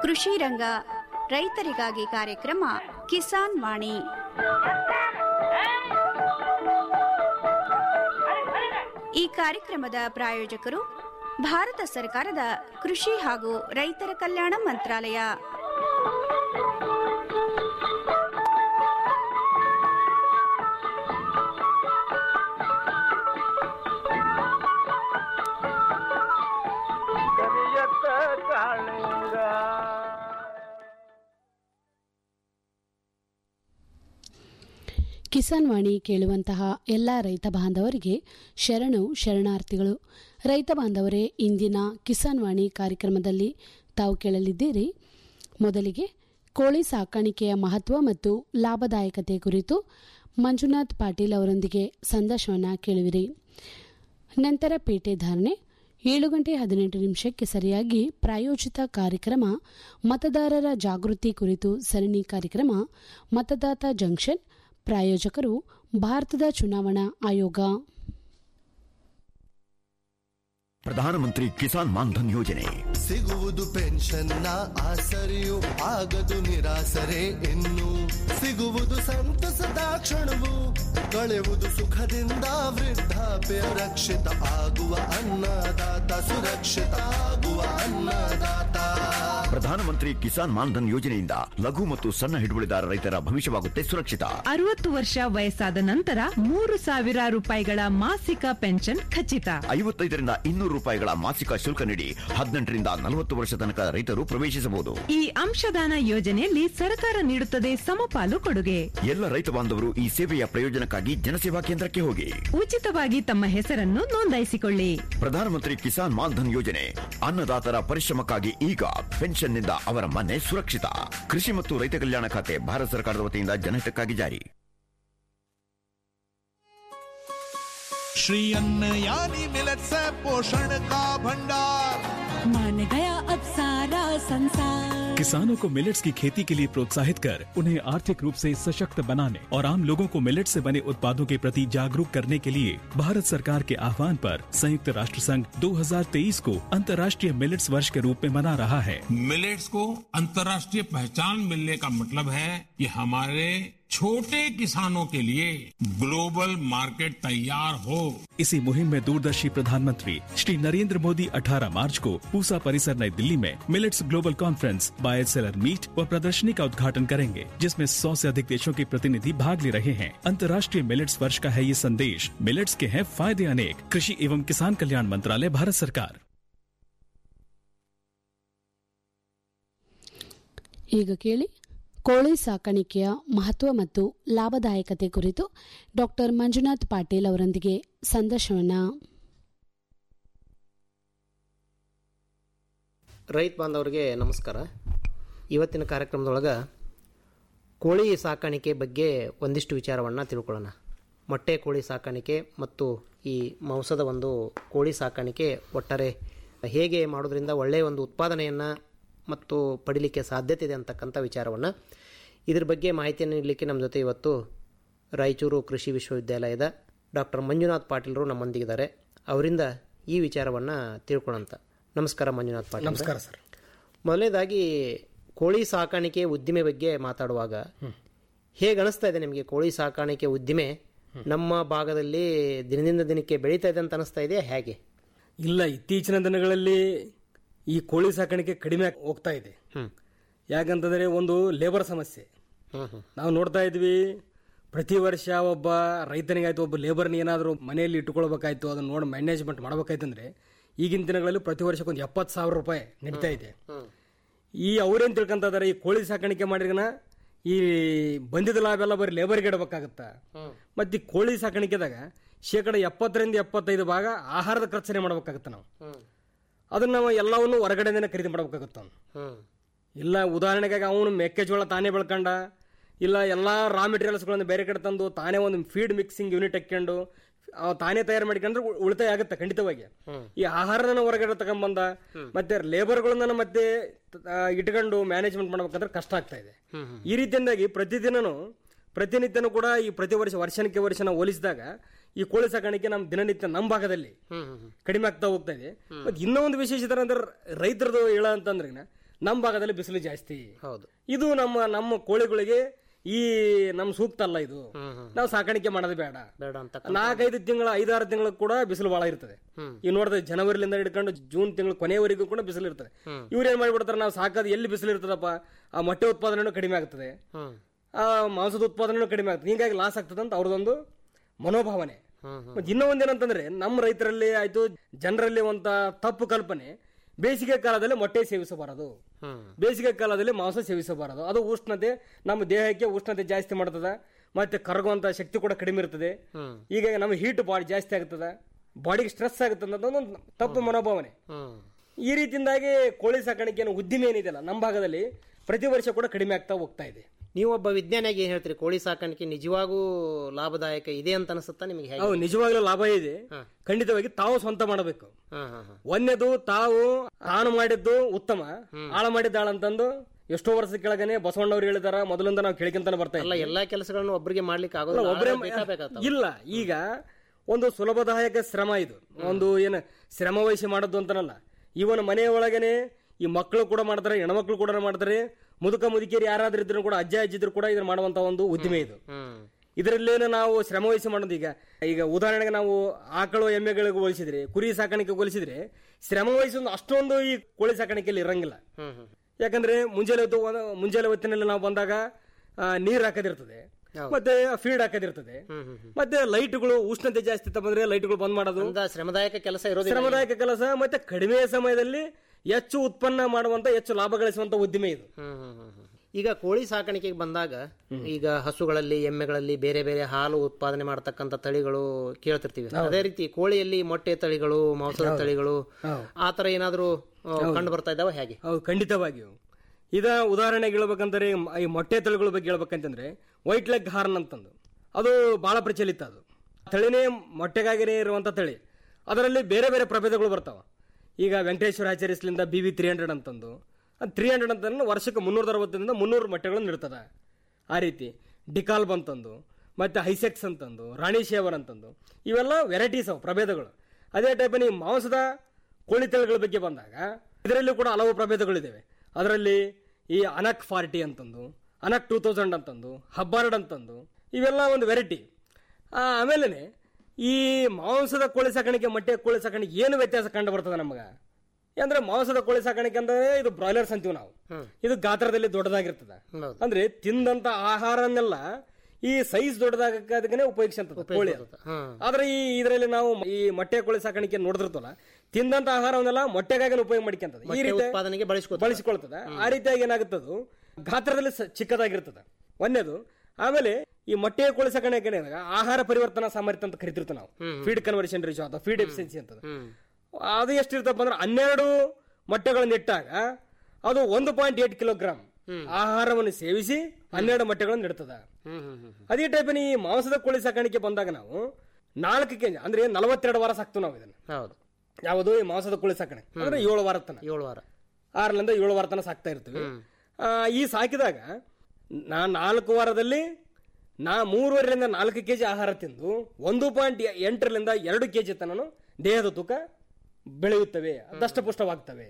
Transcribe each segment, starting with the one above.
ಕೃಷಿ ರಂಗ ರೈತರಿಗಾಗಿ ಕಾರ್ಯಕ್ರಮ ಕಿಸಾನ್ ವಾಣಿ ಈ ಕಾರ್ಯಕ್ರಮದ ಪ್ರಾಯೋಜಕರು ಭಾರತ ಸರ್ಕಾರದ ಕೃಷಿ ಹಾಗೂ ರೈತರ ಕಲ್ಯಾಣ ಮಂತ್ರಾಲಯ ಕರಿಯತ್ತ ಕಾಳಿಂಗ ಕಿಸಾನ್ ವಾಣಿ ಕೇಳುವಂತಹ ಎಲ್ಲ ರೈತ ಬಾಂಧವರಿಗೆ ಶರಣು ಶರಣಾರ್ಥಿಗಳು ರೈತ ಬಾಂಧವರೇ ಇಂದಿನ ಕಿಸಾನ್ ವಾಣಿ ಕಾರ್ಯಕ್ರಮದಲ್ಲಿ ತಾವು ಕೇಳಲಿದ್ದೀರಿ ಮೊದಲಿಗೆ ಕೋಳಿ ಸಾಕಾಣಿಕೆಯ ಮಹತ್ವ ಮತ್ತು ಲಾಭದಾಯಕತೆ ಕುರಿತು ಮಂಜುನಾಥ್ ಪಾಟೀಲ್ ಅವರೊಂದಿಗೆ ಸಂದರ್ಶನವನ್ನು ಕೇಳುವಿರಿ ನಂತರ ಪೇಟೆ ಧಾರಣೆ ಏಳು ಗಂಟೆ ಹದಿನೆಂಟು ನಿಮಿಷಕ್ಕೆ ಸರಿಯಾಗಿ ಪ್ರಾಯೋಜಿತ ಕಾರ್ಯಕ್ರಮ ಮತದಾರರ ಜಾಗೃತಿ ಕುರಿತು ಸರಣಿ ಕಾರ್ಯಕ್ರಮ ಮತದಾತ ಜಂಕ್ಷನ್ ಪ್ರಾಯೋಜಕರು ಭಾರತದ ಚುನಾವಣಾ ಆಯೋಗ ಪ್ರಧಾನಮಂತ್ರಿ ಕಿಸಾನ್ ಮಾನ್ಧನ್ ಯೋಜನೆ ಸಿಗುವುದು ಪೆನ್ಷನ್ನ ಆಸರೆಯು ಆಗದು ನಿರಾಸರೆ ಇನ್ನು ಸಿಗುವುದು ಸಂತಸದ ಕ್ಷಣವು ಕಳೆಯುವುದು ಸುಖದಿಂದ ವೃದ್ಧಾಪ್ಯ ರಕ್ಷಿತ ಆಗುವ ಅನ್ನದಾತ ಸುರಕ್ಷಿತ ಆಗುವ ಅನ್ನದಾತ ಪ್ರಧಾನಮಂತ್ರಿ ಕಿಸಾನ್ ಮಾನ್ಧನ್ ಯೋಜನೆಯಿಂದ ಲಘು ಮತ್ತು ಸಣ್ಣ ಹಿಡುವಳಿದಾರ ರೈತರ ಭವಿಷ್ಯವಾಗುತ್ತೆ ಸುರಕ್ಷಿತ ಅರವತ್ತು ವರ್ಷ ವಯಸ್ಸಾದ ನಂತರ ಮೂರು ಸಾವಿರ ರೂಪಾಯಿಗಳ ಮಾಸಿಕ ಪೆನ್ಷನ್ ಖಚಿತ ಐವತ್ತೈದರಿಂದ ಇನ್ನೂರು ರೂಪಾಯಿಗಳ ಮಾಸಿಕ ಶುಲ್ಕ ನೀಡಿ ಹದಿನೆಂಟರಿಂದ ನಲವತ್ತು ವರ್ಷ ತನಕ ರೈತರು ಪ್ರವೇಶಿಸಬಹುದು ಈ ಅಂಶದಾನ ಯೋಜನೆಯಲ್ಲಿ ಸರ್ಕಾರ ನೀಡುತ್ತದೆ ಸಮಪಾಲು ಕೊಡುಗೆ ಎಲ್ಲ ರೈತ ಬಾಂಧವರು ಈ ಸೇವೆಯ ಪ್ರಯೋಜನಕ್ಕಾಗಿ ಜನಸೇವಾ ಕೇಂದ್ರಕ್ಕೆ ಹೋಗಿ ಉಚಿತವಾಗಿ ತಮ್ಮ ಹೆಸರನ್ನು ನೋಂದಾಯಿಸಿಕೊಳ್ಳಿ ಪ್ರಧಾನಮಂತ್ರಿ ಕಿಸಾನ್ ಮಾನ್ಧನ್ ಯೋಜನೆ ಅನ್ನದಾತರ ಪರಿಶ್ರಮಕ್ಕಾಗಿ ಈಗ ಪೆನ್ಷನ್ನಿಂದ ಅವರ ಮನೆ ಸುರಕ್ಷಿತ ಕೃಷಿ ಮತ್ತು ರೈತ ಕಲ್ಯಾಣ ಖಾತೆ ಭಾರತ ಸರ್ಕಾರದ ವತಿಯಿಂದ ಜನಹಿತಕ್ಕಾಗಿ ಜಾರಿ श्री अन्न यानी मिलेट्स है पोषण का भंडार मान गया अब सारा संसार किसानों को मिलेट्स की खेती के लिए प्रोत्साहित कर उन्हें आर्थिक रूप से सशक्त बनाने और आम लोगों को मिलेट से बने उत्पादों के प्रति जागरूक करने के लिए भारत सरकार के आह्वान पर संयुक्त राष्ट्र संघ 2023 को अंतर्राष्ट्रीय मिलेट्स वर्ष के रूप में मना रहा है मिलेट्स को अंतर्राष्ट्रीय पहचान मिलने का मतलब है कि हमारे छोटे किसानों के लिए ग्लोबल मार्केट तैयार हो इसी मुहिम में दूरदर्शी प्रधानमंत्री श्री नरेंद्र मोदी 18 मार्च को पूसा परिसर नई दिल्ली में millets global conference buyer seller meet व प्रदर्शनी का उद्घाटन करेंगे जिसमें 100 से अधिक देशों के प्रतिनिधि भाग ले रहे हैं अंतर्राष्ट्रीय मिलेट्स वर्ष का है ये संदेश मिलेट्स के हैं फायदे अनेक कृषि एवं किसान कल्याण मंत्रालय भारत सरकार ಈಗ ಕೇಳಿ ಕೋಳಿ ಸಾಕಾಣಿಕೆಯ ಮಹತ್ವ ಮತ್ತು ಲಾಭದಾಯಕತೆ ಕುರಿತು ಡಾಕ್ಟರ್ ಮಂಜುನಾಥ್ ಪಾಟೀಲ್ ಅವರೊಂದಿಗೆ ಸಂದರ್ಶನವನ್ನು ರೈತ ಬಾಂಧವರಿಗೆ ನಮಸ್ಕಾರ ಇವತ್ತಿನ ಕಾರ್ಯಕ್ರಮದೊಳಗೆ ಕೋಳಿ ಸಾಕಾಣಿಕೆ ಬಗ್ಗೆ ಒಂದಿಷ್ಟು ವಿಚಾರವನ್ನು ತಿಳ್ಕೊಳ್ಳೋಣ ಮೊಟ್ಟೆ ಕೋಳಿ ಸಾಕಾಣಿಕೆ ಮತ್ತು ಈ ಮಾಂಸದ ಒಂದು ಕೋಳಿ ಸಾಕಾಣಿಕೆ ಒಟ್ಟಾರೆ ಹೇಗೆ ಮಾಡೋದ್ರಿಂದ ಒಳ್ಳೆಯ ಒಂದು ಉತ್ಪಾದನೆಯನ್ನು ಮತ್ತು ಪಡಿಲಿಕ್ಕೆ ಸಾಧ್ಯತೆ ಇದೆ ಅಂತಕ್ಕಂಥ ವಿಚಾರವನ್ನು ಇದ್ರ ಬಗ್ಗೆ ಮಾಹಿತಿಯನ್ನು ನೀಡಲಿಕ್ಕೆ ನಮ್ಮ ಜೊತೆ ಇವತ್ತು ರಾಯಚೂರು ಕೃಷಿ ವಿಶ್ವವಿದ್ಯಾಲಯದ ಡಾಕ್ಟರ್ ಮಂಜುನಾಥ್ ಪಾಟೀಲರು ನಮ್ಮೊಂದಿಗಿದ್ದಾರೆ ಅವರಿಂದ ಈ ವಿಚಾರವನ್ನು ತಿಳ್ಕೊಳ್ಳೋಂಥ ನಮಸ್ಕಾರ ಮಂಜುನಾಥ್ ಪಾಟೀಲ್ ನಮಸ್ಕಾರ ಸರ್ ಮೊದಲನೇದಾಗಿ ಕೋಳಿ ಸಾಕಾಣಿಕೆ ಉದ್ದಿಮೆ ಬಗ್ಗೆ ಮಾತಾಡುವಾಗ ಹೇಗೆ ಅನಿಸ್ತಾ ಇದೆ ನಿಮಗೆ ಕೋಳಿ ಸಾಕಾಣಿಕೆ ಉದ್ದಿಮೆ ನಮ್ಮ ಭಾಗದಲ್ಲಿ ದಿನದಿಂದ ದಿನಕ್ಕೆ ಬೆಳೀತಾ ಇದೆ ಅಂತ ಅನಿಸ್ತಾ ಇದೆಯಾ ಹೇಗೆ ಇಲ್ಲ ಇತ್ತೀಚಿನ ದಿನಗಳಲ್ಲಿ ಈ ಕೋಳಿ ಸಾಕಾಣಿಕೆ ಕಡಿಮೆ ಆಗ್- ಹೋಗ್ತಾ ಇದೆ ಯಾಕಂತಂದ್ರೆ ಒಂದು ಲೇಬರ್ ಸಮಸ್ಯೆ ನಾವು ನೋಡ್ತಾ ಇದ್ವಿ ಪ್ರತಿ ವರ್ಷ ಒಬ್ಬ ರೈತನಿಗಾಯ್ತು ಒಬ್ಬ ಲೇಬರ್ನ ಏನಾದರೂ ಮನೆಯಲ್ಲಿ ಇಟ್ಟುಕೊಳ್ಬೇಕಾಯ್ತು ಅದನ್ನ ನೋಡಿ ಮ್ಯಾನೇಜ್ಮೆಂಟ್ ಮಾಡ್ಬೇಕಾಯ್ತಂದ್ರೆ ಈಗಿನ ದಿನಗಳಲ್ಲಿ ಪ್ರತಿ ವರ್ಷಕ್ಕೆ ಒಂದು ಎಪ್ಪತ್ತು ಸಾವಿರ ರೂಪಾಯಿ ನಡೀತಾ ಇದೆ ಈ ಅವ್ರೇನ್ ತಿಳ್ಕೊಂತ ಇದಾರೆ ಈ ಕೋಳಿ ಸಾಕಾಣಿಕೆ ಮಾಡಿದ್ರನ ಈ ಬಂದಿದ್ದ ಲಾಭ ಎಲ್ಲ ಬರೀ ಲೇಬರ್ಗೆ ಇಡಬೇಕಾಗತ್ತ ಮತ್ತೆ ಈ ಕೋಳಿ ಸಾಕಾಣಿಕೆದಾಗ ಶೇಕಡ ಎಪ್ಪತ್ತರಿಂದ ಎಪ್ಪತ್ತೈದು ಭಾಗ ಆಹಾರದ ಖರ್ಚನೆ ಮಾಡ್ಬೇಕಾಗತ್ತ ನಾವು ಅದನ್ನ ನಾವು ಎಲ್ಲವನ್ನು ಹೊರಗಡೆಯಿಂದನೇ ಖರೀದಿ ಮಾಡ್ಬೇಕಾಗತ್ತ ಅವ್ನು. ಇಲ್ಲ ಉದಾಹರಣೆಗಾಗಿ ಅವನು ಮೆಕ್ಕೆಜೋಳ ತಾನೇ ಬೆಳ್ಕೊಂಡ ಇಲ್ಲ ಎಲ್ಲ ರಾ ಮೆಟೀರಿಯಲ್ಸ್ಗಳನ್ನು ಬೇರೆ ಕಡೆ ತಂದು ತಾನೇ ಒಂದು ಫೀಡ್ ಮಿಕ್ಸಿಂಗ್ ಯೂನಿಟ್ ಹಾಕ್ಕೊಂಡು ಅವ ತಾನೇ ತಯಾರು ಮಾಡ್ಕೊಂಡ್ರೆ ಉ- ಉಳಿತಾಯ ಆಗುತ್ತೆ ಖಂಡಿತವಾಗಿ ಈ ಆಹಾರನ ಹೊರಗಡೆ ತಗೊಂಬಂದ ಮತ್ತೆ ಲೇಬರ್ಗಳನ್ನ ಮತ್ತೆ ಆ, ಇಟ್ಕೊಂಡು ಮ್ಯಾನೇಜ್ಮೆಂಟ್ ಮಾಡ್ಬೇಕಂದ್ರೆ ಕಷ್ಟ ಆಗ್ತಾ ಇದೆ ಈ ರೀತಿಯಿಂದಾಗಿ ಪ್ರತಿದಿನನು ಪ್ರತಿನಿತ್ಯನೂ ಕೂಡ ಈ ಪ್ರತಿ ವರ್ಷ ವರ್ಷನಕ್ಕೆ ವರ್ಷನ ಹೋಲಿಸಿದಾಗ ಈ ಕೋಳಿ ಸಾಕಾಣಿಕೆ ನಮ್ಮ ದಿನನಿತ್ಯ ನಮ್ಮ ಭಾಗದಲ್ಲಿ ಕಡಿಮೆ ಆಗ್ತಾ ಹೋಗ್ತಾ ಇದೆ ಮತ್ತೆ ಇನ್ನೂ ಒಂದು ವಿಶೇಷತೆ ಅಂದ್ರೆ ರೈತರದು ಹೇಳ ಅಂತಂದ್ರೆ ನಮ್ಮ ಭಾಗದಲ್ಲಿ ಬಿಸಿಲು ಜಾಸ್ತಿ ಹೌದು ಇದು ನಮ್ಮ ನಮ್ಮ ಕೋಳಿಗಳಿಗೆ ಈ ನಮ್ ಸೂಕ್ತ ಅಲ್ಲ ಇದು ನಾವು ಸಾಕಾಣಿಕೆ ಮಾಡೋದು ಬೇಡ ಬೇಡ ಅಂತ ನಾಲ್ಕೈದು ತಿಂಗಳ ಐದಾರು ತಿಂಗಳು ಕೂಡ ಬಿಸಿಲು ಬಹಳ ಇರ್ತದೆ ಈ ನೋಡಿದ್ರೆ ಜನವರಿಲಿಂದ ಹಿಡ್ಕೊಂಡು ಜೂನ್ ತಿಂಗಳು ಕೊನೆಯವರೆಗೂ ಕೂಡ ಬಿಸಿಲು ಇರ್ತದೆ ಇವ್ರು ಏನ್ ಮಾಡ್ಬಿಡ್ತಾರೆ ನಾವು ಸಾಕೋದು ಎಲ್ಲಿ ಬಿಸಿಲು ಇರ್ತದಪ್ಪ ಆ ಮೊಟ್ಟೆ ಉತ್ಪಾದನೆನೂ ಕಡಿಮೆ ಆಗ್ತದೆ ಆ ಮಾಂಸದ ಉತ್ಪಾದನೆನೂ ಕಡಿಮೆ ಆಗ್ತದೆ ಹೀಗಾಗಿ ಲಾಸ್ ಆಗ್ತದೆ ಅಂತ ಅವ್ರದೊಂದು ಮನೋಭಾವನೆ ಮತ್ತೆ ಇನ್ನೂ ಒಂದೇನಂತಂದ್ರೆ ನಮ್ಮ ರೈತರಲ್ಲಿ ಆಯ್ತು ಜನರಲ್ಲಿ ಒಂತ ತಪ್ಪು ಕಲ್ಪನೆ ಬೇಸಿಗೆ ಕಾಲದಲ್ಲಿ ಮೊಟ್ಟೆ ಸೇವಿಸಬಾರದು ಬೇಸಿಗೆ ಕಾಲದಲ್ಲಿ ಮಾಂಸ ಸೇವಿಸಬಾರದು ಅದು ಉಷ್ಣತೆ ನಮ್ಮ ದೇಹಕ್ಕೆ ಉಷ್ಣತೆ ಜಾಸ್ತಿ ಮಾಡ್ತದ ಮತ್ತೆ ಕರಗುವಂತ ಶಕ್ತಿ ಕೂಡ ಕಡಿಮೆ ಇರ್ತದೆ ಈಗ ನಮ್ಮ ಹೀಟ್ ಬಾಡಿ ಜಾಸ್ತಿ ಆಗ್ತದ ಬಾಡಿಗೆ ಸ್ಟ್ರೆಸ್ ಆಗುತ್ತೆ ಅನ್ನೋದು ಒಂದು ತಪ್ಪು ಮನೋಭಾವನೆ ಈ ರೀತಿಯಿಂದಾಗಿ ಕೋಳಿ ಸಾಕಾಣಿಕೆ ಉದ್ದಿಮೆ ಏನಿದೆಯಲ್ಲ ನಮ್ಮ ಭಾಗದಲ್ಲಿ ಪ್ರತಿ ವರ್ಷ ಕೂಡ ಕಡಿಮೆ ಆಗ್ತಾ ಹೋಗ್ತಾ ಇದೆ ನೀವು ಒಬ್ಬ ವಿಜ್ಞಾನಿಯಾಗಿ ಏನ್ ಹೇಳ್ತೀರಿ ಕೋಳಿ ಸಾಕಾಣಿಕೆ ನಿಜವಾಗೂ ಲಾಭದಾಯಕ ಇದೆ ಅಂತ ಅನಿಸುತ್ತಾ ನಿಮಗೆ ಹೇಗೆ ಅವು ನಿಜವಾಗ್ಲೂ ಲಾಭ ಇದೆ ಖಂಡಿತವಾಗಿ ತಾವು ಸ್ವಂತ ಮಾಡಬೇಕು ಹಾ ಹಾ ಹಾ ಒಂದೇದು ತಾವು ತಾನು ಮಾಡಿದ್ದು ಉತ್ತಮ ಆಳ ಮಾಡಿದ್ದಾಳ ಅಂತಂದು ಎಷ್ಟೋ ವರ್ಷದ ಕೆಳಗನೆ ಬಸವಣ್ಣವ್ರು ಹೇಳಿದಾರ ಮೊದಲಿಂದ ನಾವು ಕೇಳ್ಕೊಂತಾನೆ ಬರ್ತಾ ಅಲ್ಲ ಇದ್ದೀವಿ. ಎಲ್ಲಾ ಕೆಲಸಗಳನ್ನು ಒಬ್ಬರಿಗೆ ಮಾಡ್ಲಿಕ್ಕೆ ಅಲ್ಲ, ಆಗೋದಿಲ್ಲ ಒಬ್ರೇ ಆಳ ಬೇಕಾಗ್ತಾವ. ಇಲ್ಲ ಈಗ ಒಂದು ಸುಲಭದಾಯಕ ಶ್ರಮ ಇದು ಒಂದು ಏನು ಶ್ರಮ ವಹಿಸಿ ಮಾಡೋದು ಅಂತನಲ್ಲ ಇವನ್ ಮನೆಯ ಒಳಗನೆ ಈ ಮಕ್ಕಳು ಕೂಡ ಮಾಡ್ತಾರೆ ಹೆಣ್ಮಕ್ಳು ಕೂಡ ಮಾಡ್ತಾರೆ ಮುದುಕ ಮುದುಕಿಯರು ಯಾರಾದ್ರೂ ಇದ್ರು ಕೂಡ ಅಜ್ಜ ಅಜ್ಜಿ ಇದ್ರು ಕೂಡ ಇದನ್ನ ಮಾಡುವಂತ ಒಂದು ಉದ್ದಿಮೆ ಇದು ಹ್ಮ್ ಇದರಲ್ಲೇನು ನಾವು ಶ್ರಮ ವಹಿಸಿ ಮಾಡೋದು ಈಗ ಈಗ ಉದಾಹರಣೆಗೆ ನಾವು ಆಕಳು ಎಮ್ಮೆಗಳಿಗೆ ಹೋಲಿಸಿದ್ರೆ ಕುರಿ ಸಾಕಾಣಿಕೆ ಹೋಲಿಸಿದ್ರೆ ಶ್ರಮ ವಹಿಸಿ ಒಂದು ಅಷ್ಟೊಂದು ಈ ಕೋಳಿ ಸಾಕಾಣಿಕೆಯಲ್ಲಿ ಇರಂಗಿಲ್ಲ ಹ್ಮ್ ಹ್ಮ್ ಯಾಕಂದ್ರೆ ಮುಂಜಾನೆ ಹೊತ್ತು ಒಂದು- ಮುಂಜಾನೆ ಹೊತ್ತಿನಲ್ಲಿ ನಾವು ಬಂದಾಗ ಆ, ನೀರ್ ಹಾಕೋದಿರ್ತದೆ ಮತ್ತೆ ಫೀಡ್ ಹಾಕೋದಿರ್ತದೆ ಮತ್ತೆ ಲೈಟ್ಗಳು ಉಷ್ಣತೆ ಜಾಸ್ತಿ ಬಂದ್ರೆ ಲೈಟ್ಗಳು ಬಂದ್ ಮಾಡೋದು ಅಂದ ಶ್ರಮದಾಯಕ ಕೆಲಸ ಇರೋದಿಲ್ಲ ಶ್ರಮದಾಯಕ ಕೆಲಸ ಮತ್ತೆ ಕಡಿಮೆ ಸಮಯದಲ್ಲಿ ಹೆಚ್ಚು ಉತ್ಪನ್ನ ಮಾಡುವಂತ ಹೆಚ್ಚು ಲಾಭ ಗಳಿಸುವಂತ ಉದ್ದಿಮೆ ಇದು ಹ್ಮ್ ಹ್ಮ್ ಹ್ಮ್ ಹ್ಮ್. ಈಗ ಕೋಳಿ ಸಾಕಾಣಿಕೆಗೆ ಬಂದಾಗ ಈಗ ಹಸುಗಳಲ್ಲಿ ಎಮ್ಮೆಗಳಲ್ಲಿ ಬೇರೆ ಬೇರೆ ಹಾಲು ಉತ್ಪಾದನೆ ಮಾಡತಕ್ಕಂತ ತಳಿಗಳು ಕೇಳ್ತಿರ್ತೀವಿ ಅದೇ ರೀತಿ ಕೋಳಿಯಲ್ಲಿ ಮೊಟ್ಟೆ ತಳಿಗಳು ಮಾಂಸದ ತಳಿಗಳು ಆತರ ಏನಾದ್ರೂ ಕಂಡು ಬರ್ತಾ ಇದಾವ ಹೇಗೆ ಹೌದು ಖಂಡಿತವಾಗಿಯೂ ಇದ ಉದಾಹರಣೆಗೆ ಹೇಳ್ಬೇಕಂದ್ರೆ ಮ- ಈ ಮೊಟ್ಟೆ ತಳಿಗಳ ಬಗ್ಗೆ ಹೇಳ್ಬೇಕಂತಂದ್ರೆ ವೈಟ್ ಲೆಗ್ ಹಾರ್ನ್ ಅಂತಂದು ಅದು ಬಹಳ ಪ್ರಚಲಿತ ಅದು ತಳಿನೇ ಮೊಟ್ಟೆಗಾಗಿನೇ ಇರುವಂತ ತಳಿ ಅದರಲ್ಲಿ ಬೇರೆ ಬೇರೆ ಪ್ರಭೇದಗಳು ಬರ್ತಾವ ಈಗ ವೆಂಕಟೇಶ್ವರ ಹ್ಯಾಚರೀಸ್ಲಿಂದ ಬಿ ವಿ ತ್ರೀ ಹಂಡ್ರೆಡ್ ಅಂತಂದು ತ್ರೀ ಹಂಡ್ರೆಡ್ ಅಂತಂದ್ರೆ ವರ್ಷಕ್ಕೆ ಮುನ್ನೂರ ಅರವತ್ತರಿಂದ ಮುನ್ನೂರು ಮೊಟ್ಟೆಗಳನ್ನು ಇಡ್ತದ ಆ ರೀತಿ ಡಿಕಾಲ್ ಬಂತಂದು ಮತ್ತೆ ಹೈಸೆಕ್ಸ್ ಅಂತಂದು ರಾಣಿ ಶೇವರ್ ಅಂತಂದು ಇವೆಲ್ಲ ವೆರೈಟೀಸ್ ಅವು ಪ್ರಭೇದಗಳು ಅದೇ ಟೈಪ್ ನೀವು ಮಾಂಸದ ಕೋಳಿ ತಳಿಗಳ ಬಗ್ಗೆ ಬಂದಾಗ ಇದರಲ್ಲಿ ಕೂಡ ಹಲವು ಪ್ರಭೇದಗಳಿದ್ದಾವೆ ಅದರಲ್ಲಿ ಈ ಅನಕ್ ಫಾರ್ಟಿ ಅಂತಂದು ಅನಕ್ ಟೂ ತೌಸಂಡ್ ಅಂತಂದು ಹಬ್ಬಾರ್ಡ್ ಅಂತಂದು ಇವೆಲ್ಲ ಒಂದು ವೆರೈಟಿ ಆಮೇಲೆ ಈ ಮಾಂಸದ ಕೋಳಿ ಸಾಕಾಣಿಕೆ ಮೊಟ್ಟೆ ಕೋಳಿ ಸಾಕಾಣಿಕೆ ಏನು ವ್ಯತ್ಯಾಸ ಕಂಡು ಬರ್ತದೆ ನಮಗೆ ಅಂದ್ರೆ ಮಾಂಸದ ಕೋಳಿ ಸಾಕಾಣಿಕೆ ಅಂದ್ರೆ ಇದು ಬ್ರಾಯ್ಲರ್ಸ್ ಅಂತೀವಿ ನಾವು ಇದು ಗಾತ್ರದಲ್ಲಿ ದೊಡ್ಡದಾಗಿರ್ತದೆ ಹೌದು. ಅಂದ್ರೆ ತಿಂದಂತ ಆಹಾರನ್ನೆಲ್ಲ ಈ ಸೈಜ್ ದೊಡ್ಡದಾಗಕ್ಕೆ ಉಪಯೋಗಿಸಂತದ ಕೋಳಿ ಅದು. ಹ್ಮ್. ಆದ್ರೆ ಈ ಇದರಲ್ಲಿ ನಾವು ಈ ಮೊಟ್ಟೆ ಕೋಳಿ ಸಾಕಾಣಿಕೆ ನೋಡಿದಿರ್ತಲ್ಲ ತಿಂದಂತ ಆಹಾರವನ್ನೆಲ್ಲ ಮೊಟ್ಟೆಗಾಗಿ ಉಪಯೋಗ ಮಾಡ್ಕೊಂತದ ಈ ಮೊಟ್ಟೆ ರೀತಿ ಉತ್ಪಾದನೆಗೆ ಬಳಸ್ಕೊ ಬಳಸಿಕೊಳ್ತದ ಆ ರೀತಿಯಾಗಿ ಏನಾಗುತ್ತದು ಗಾತ್ರದಲ್ಲಿ ಸ- ಚಿಕ್ಕದಾಗಿರ್ತದ ಒಂದೇದು ಆಮೇಲೆ ಈ ಮೊಟ್ಟೆ ಕೋಳಿ ಸಾಕಾಣಿಕೆ ಏನಾದಾಗ ಆಹಾರ ಪರಿವರ್ತನಾ ಸಾಮರ್ಥ್ಯ ಅಂತ ಕರಿತಿರ್ತೀವಿ ನಾವು ಫೀಡ್ ಕನ್ವರ್ಷನ್ ರೇಷೋ ಅಥವಾ ಫೀಡ್ ಎಫಿಷಿಯನ್ಸಿ ಅಂತ ಅದು ಎಷ್ಟಿರ್ತಪ್ಪ ಅಂದ್ರೆ ಹನ್ನೆರಡು ಮೊಟ್ಟೆಗಳನ್ನು ಇಟ್ಟಾಗ ಅದು ಒಂದು ಪಾಯಿಂಟ್ ಏಟ್ ಕಿಲೋಗ್ರಾಮ್ ಆಹಾರವನ್ನು ಸೇವಿಸಿ ಹನ್ನೆರಡು ಮೊಟ್ಟೆಗಳನ್ನು ಇಡ್ತದ ಅದೇ ಟೈಪಿನ ಈ ಮಾಂಸದ ಕೋಳಿ ಸಾಕಾಣಿಕೆ ಬಂದಾಗ ನಾವು ನಾಲ್ಕು ಕೆಜಿ ಅಂದ್ರೆ ನಲವತ್ತೆರಡು ವಾರ ಸಾಕ್ತು ನಾವು ಇದನ್ನ ಹೌದು ಯಾವುದು ಈ ಮಾಂಸದ ಕೋಳಿ ಸಾಕಾಣಿಕೆ ಅಂದ್ರೆ ಏಳು ವಾರ ತನ ಏಳು ವಾರ ಆರರಿಂದ ಏಳು ವಾರ ತನಕ ಸಾಕ್ತಾ ಇರ್ತೀವಿ ಆ, ಈ ಸಾಕಿದಾಗ ನಾ ನಾಲ್ಕು ವಾರದಲ್ಲಿ ನಾ ಮೂರುವರೆಯಿಂದ ನಾಲ್ಕು ಕೆಜಿ ಆಹಾರ ತಿಂದು ಒಂದು ಪಾಯಿಂಟ್ ಎಂಟರಿಂದ ಎರಡು ಕೆಜಿ ತನನು ದೇಹದ ತೂಕ ಬೆಳೆಯುತ್ತವೆ ದಷ್ಟಪುಷ್ಟವಾಗ್ತವೆ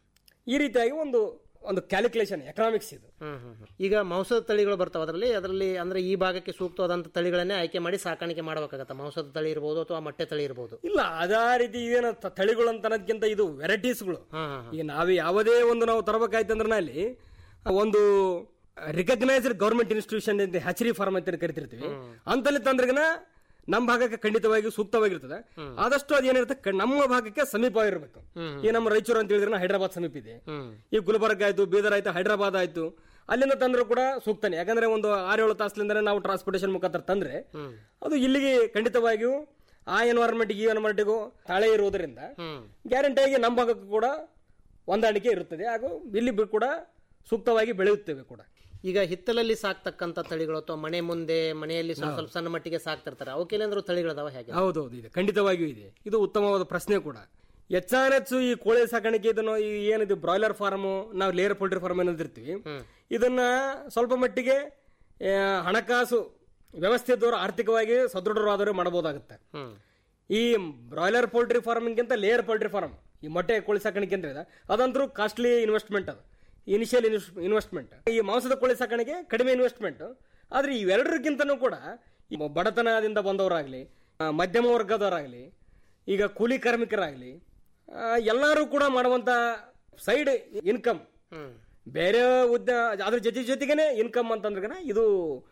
ಈ ರೀತಿಯಾಗಿ ಒಂದು ಒಂದು ಕ್ಯಾಲ್ಕುಲೇಷನ್ ಎಕನಾಮಿಕ್ಸ್ ಇದು ಹ್ಮ್ ಹ್ಮ್ ಹ್ಮ್. ಈಗ ಮಾಂಸದ ತಳಿಗಳು ಬರ್ತಾವ ಅದರಲ್ಲಿ ಅದರಲ್ಲಿ ಅಂದ್ರೆ ಈ ಭಾಗಕ್ಕೆ ಸೂಕ್ತವಾದಂತ ತಳಿಗಳನ್ನೇ ಆಯ್ಕೆ ಮಾಡಿ ಸಾಕಾಣಿಕೆ ಮಾಡಬೇಕಾಗತ್ತ ಮಾಂಸದ ತಳಿ ಇರ್ಬೋದು ಅಥವಾ ಮೊಟ್ಟೆ ತಳಿ ಇರ್ಬೋದು ಇಲ್ಲ ಅದೇ ರೀತಿ ಏನು ತ- ತಳಿಗಳು ಅಂತ ಅನ್ನೋದಕ್ಕಿಂತ ಇದು ವೆರೈಟೀಸ್ಗಳು ಹಾ ಹಾ ಈಗ ನಾವು ಯಾವುದೇ ಒಂದು ನಾವು ತರಬೇಕಾಯ್ತಂದ್ರೆ ಅಲ್ಲಿ ಒಂದು ರಿಕಗ್ನೈಸ್ಡ್ ಗೌರ್ಮೆಂಟ್ ಇನ್ಸ್ಟಿಟ್ಯೂಷನ್ ಅಂತ ಹ್ಯಾಚರಿ ಫಾರ್ಮ್ ಅಂತ ಕರಿತಿರ್ತೀವಿ ಅಂತಲ್ಲಿ ತಂದ್ರಗನ ನಮ್ಮ ಭಾಗಕ್ಕೆ ಖಂಡಿತವಾಗಿ ಸೂಕ್ತವಾಗಿರ್ತದೆ ಆದಷ್ಟು ಅದೇನಿರುತ್ತೆ ಕ- ನಮ್ಮ ಭಾಗಕ್ಕೆ ಸಮೀಪವಾಗಿರ್ಬೇಕು ಈ ನಮ್ಮ ರಾಯಚೂರು ಅಂತ ಹೇಳಿದ್ರೆ ಹೈದರಾಬಾದ್ ಸಮೀಪ ಇದೆ ಈ ಗುಲ್ಬರ್ಗ ಆಯ್ತು ಬೀದರ್ ಆಯ್ತು ಹೈದರಾಬಾದ್ ಆಯ್ತು ಅಲ್ಲಿಂದ ತಂದ್ರು ಕೂಡ ಸೂಕ್ತನೇ ಯಾಕಂದ್ರೆ ಒಂದು ಆರೇಳು ತಾಸ್ಲಿಂದ ನಾವು ಟ್ರಾನ್ಸ್ಪೋರ್ಟೇಷನ್ ಮುಖಾಂತರ ತಂದ್ರೆ ಅದು ಇಲ್ಲಿಗೆ ಖಂಡಿತವಾಗಿಯೂ ಆ ಎನ್ವೈರನ್ಮೆಂಟ್ಗೆ ಈ ಎನ್ವೈರನ್ಮೆಂಟ್ಗೂ ತಾಳೆ ಇರುವುದರಿಂದ ಗ್ಯಾರಂಟಿಯಾಗಿ ನಮ್ಮ ಭಾಗಕ್ಕೂ ಕೂಡ ಹೊಂದಾಣಿಕೆ ಇರುತ್ತದೆ ಹಾಗೂ ಇಲ್ಲಿ ಬಿ- ಕೂಡ ಸೂಕ್ತವಾಗಿ ಬೆಳೆಯುತ್ತೇವೆ ಕೂಡ ಈಗ ಹಿತ್ತಲಲ್ಲಿ ಸಾಕ್ತಕ್ಕಂತ ತಳಿಗಳು ಅಥವಾ ಮನೆ ಮುಂದೆ ಮನೆಯಲ್ಲಿ ಸ್ವಲ್ಪ ಸ್ವಲ್ಪ ಸಣ್ಣ ಮಟ್ಟಿಗೆ ಸಾಕ್ತಿರ್ತಾರೆ ಅವಕ್ಕೇನಾದ್ರು ತಳಿಗಳದಾವ ಹೇಗೆ ಹೌದೌದು ಇದೆ ಖಂಡಿತವಾಗಿಯೂ ಇದೆ ಇದು ಉತ್ತಮವಾದ ಪ್ರಶ್ನೆ ಕೂಡ ಹೆಚ್ಚಾನೆಚ್ಚು ಈ ಕೋಳಿ ಸಾಕಾಣಿಕೆ ಇದನ್ನು ಈ ಏನಿದೆ ಬ್ರಾಯ್ಲರ್ ಫಾರ್ಮ್ ನಾವು ಲೇಯರ್ ಪೋಲ್ಟ್ರಿ ಫಾರ್ಮ್ ಅನ್ನೋದಿರ್ತೀವಿ ಇದನ್ನ ಸ್ವಲ್ಪ ಮಟ್ಟಿಗೆ ಆ, ಹಣಕಾಸು ವ್ಯವಸ್ಥೆ ಇದ್ದವರು ಆರ್ಥಿಕವಾಗಿ ಸದೃಢರಾದವರು ಮಾಡಬಹುದಾಗುತ್ತೆ ಈ ಬ್ರಾಯ್ಲರ್ ಪೋಲ್ಟ್ರಿ ಫಾರ್ಮಿಂಗ್ಗಿಂತ ಲೇಯರ್ ಪೋಲ್ಟ್ರಿ ಫಾರ್ಮ್ ಈ ಮೊಟ್ಟೆ ಕೋಳಿ ಸಾಕಾಣಿಕೆ ಅಂತ ಇದೆ ಅದಂತರೂ ಕಾಸ್ಟ್ಲಿ ಇನ್ವೆಸ್ಟ್ಮೆಂಟ್ ಅದು ಇನಿಷಿಯಲ್ ಇನ್ವೆಸ್ಟ್ಮೆಂಟ್ ಈ ಮಾಂಸದ ಕೋಳಿ ಸಾಕಾಣಿಕೆ ಕಡಿಮೆ ಇನ್ವೆಸ್ಟ್ಮೆಂಟ್ ಆದ್ರೆ ಇವೆರಡರಿಗಿಂತನೂ ಕೂಡ ಈ ಬಡತನದಿಂದ ಬಂದವರಾಗ್ಲಿ ಆ, ಮಧ್ಯಮ ವರ್ಗದವರಾಗ್ಲಿ ಈಗ ಕೂಲಿ ಕಾರ್ಮಿಕರಾಗ್ಲಿ ಆ, ಎಲ್ಲರೂ ಕೂಡ ಮಾಡುವಂತ ಸೈಡ್ ಇನ್ಕಮ್ ಬೇರೆ ಉದ್ದ ಅದ್ರ ಜೊತೆ ಜೊತೆಗೇನೆ ಇನ್ಕಮ್ ಅಂತಂದ್ರೆ ಇದು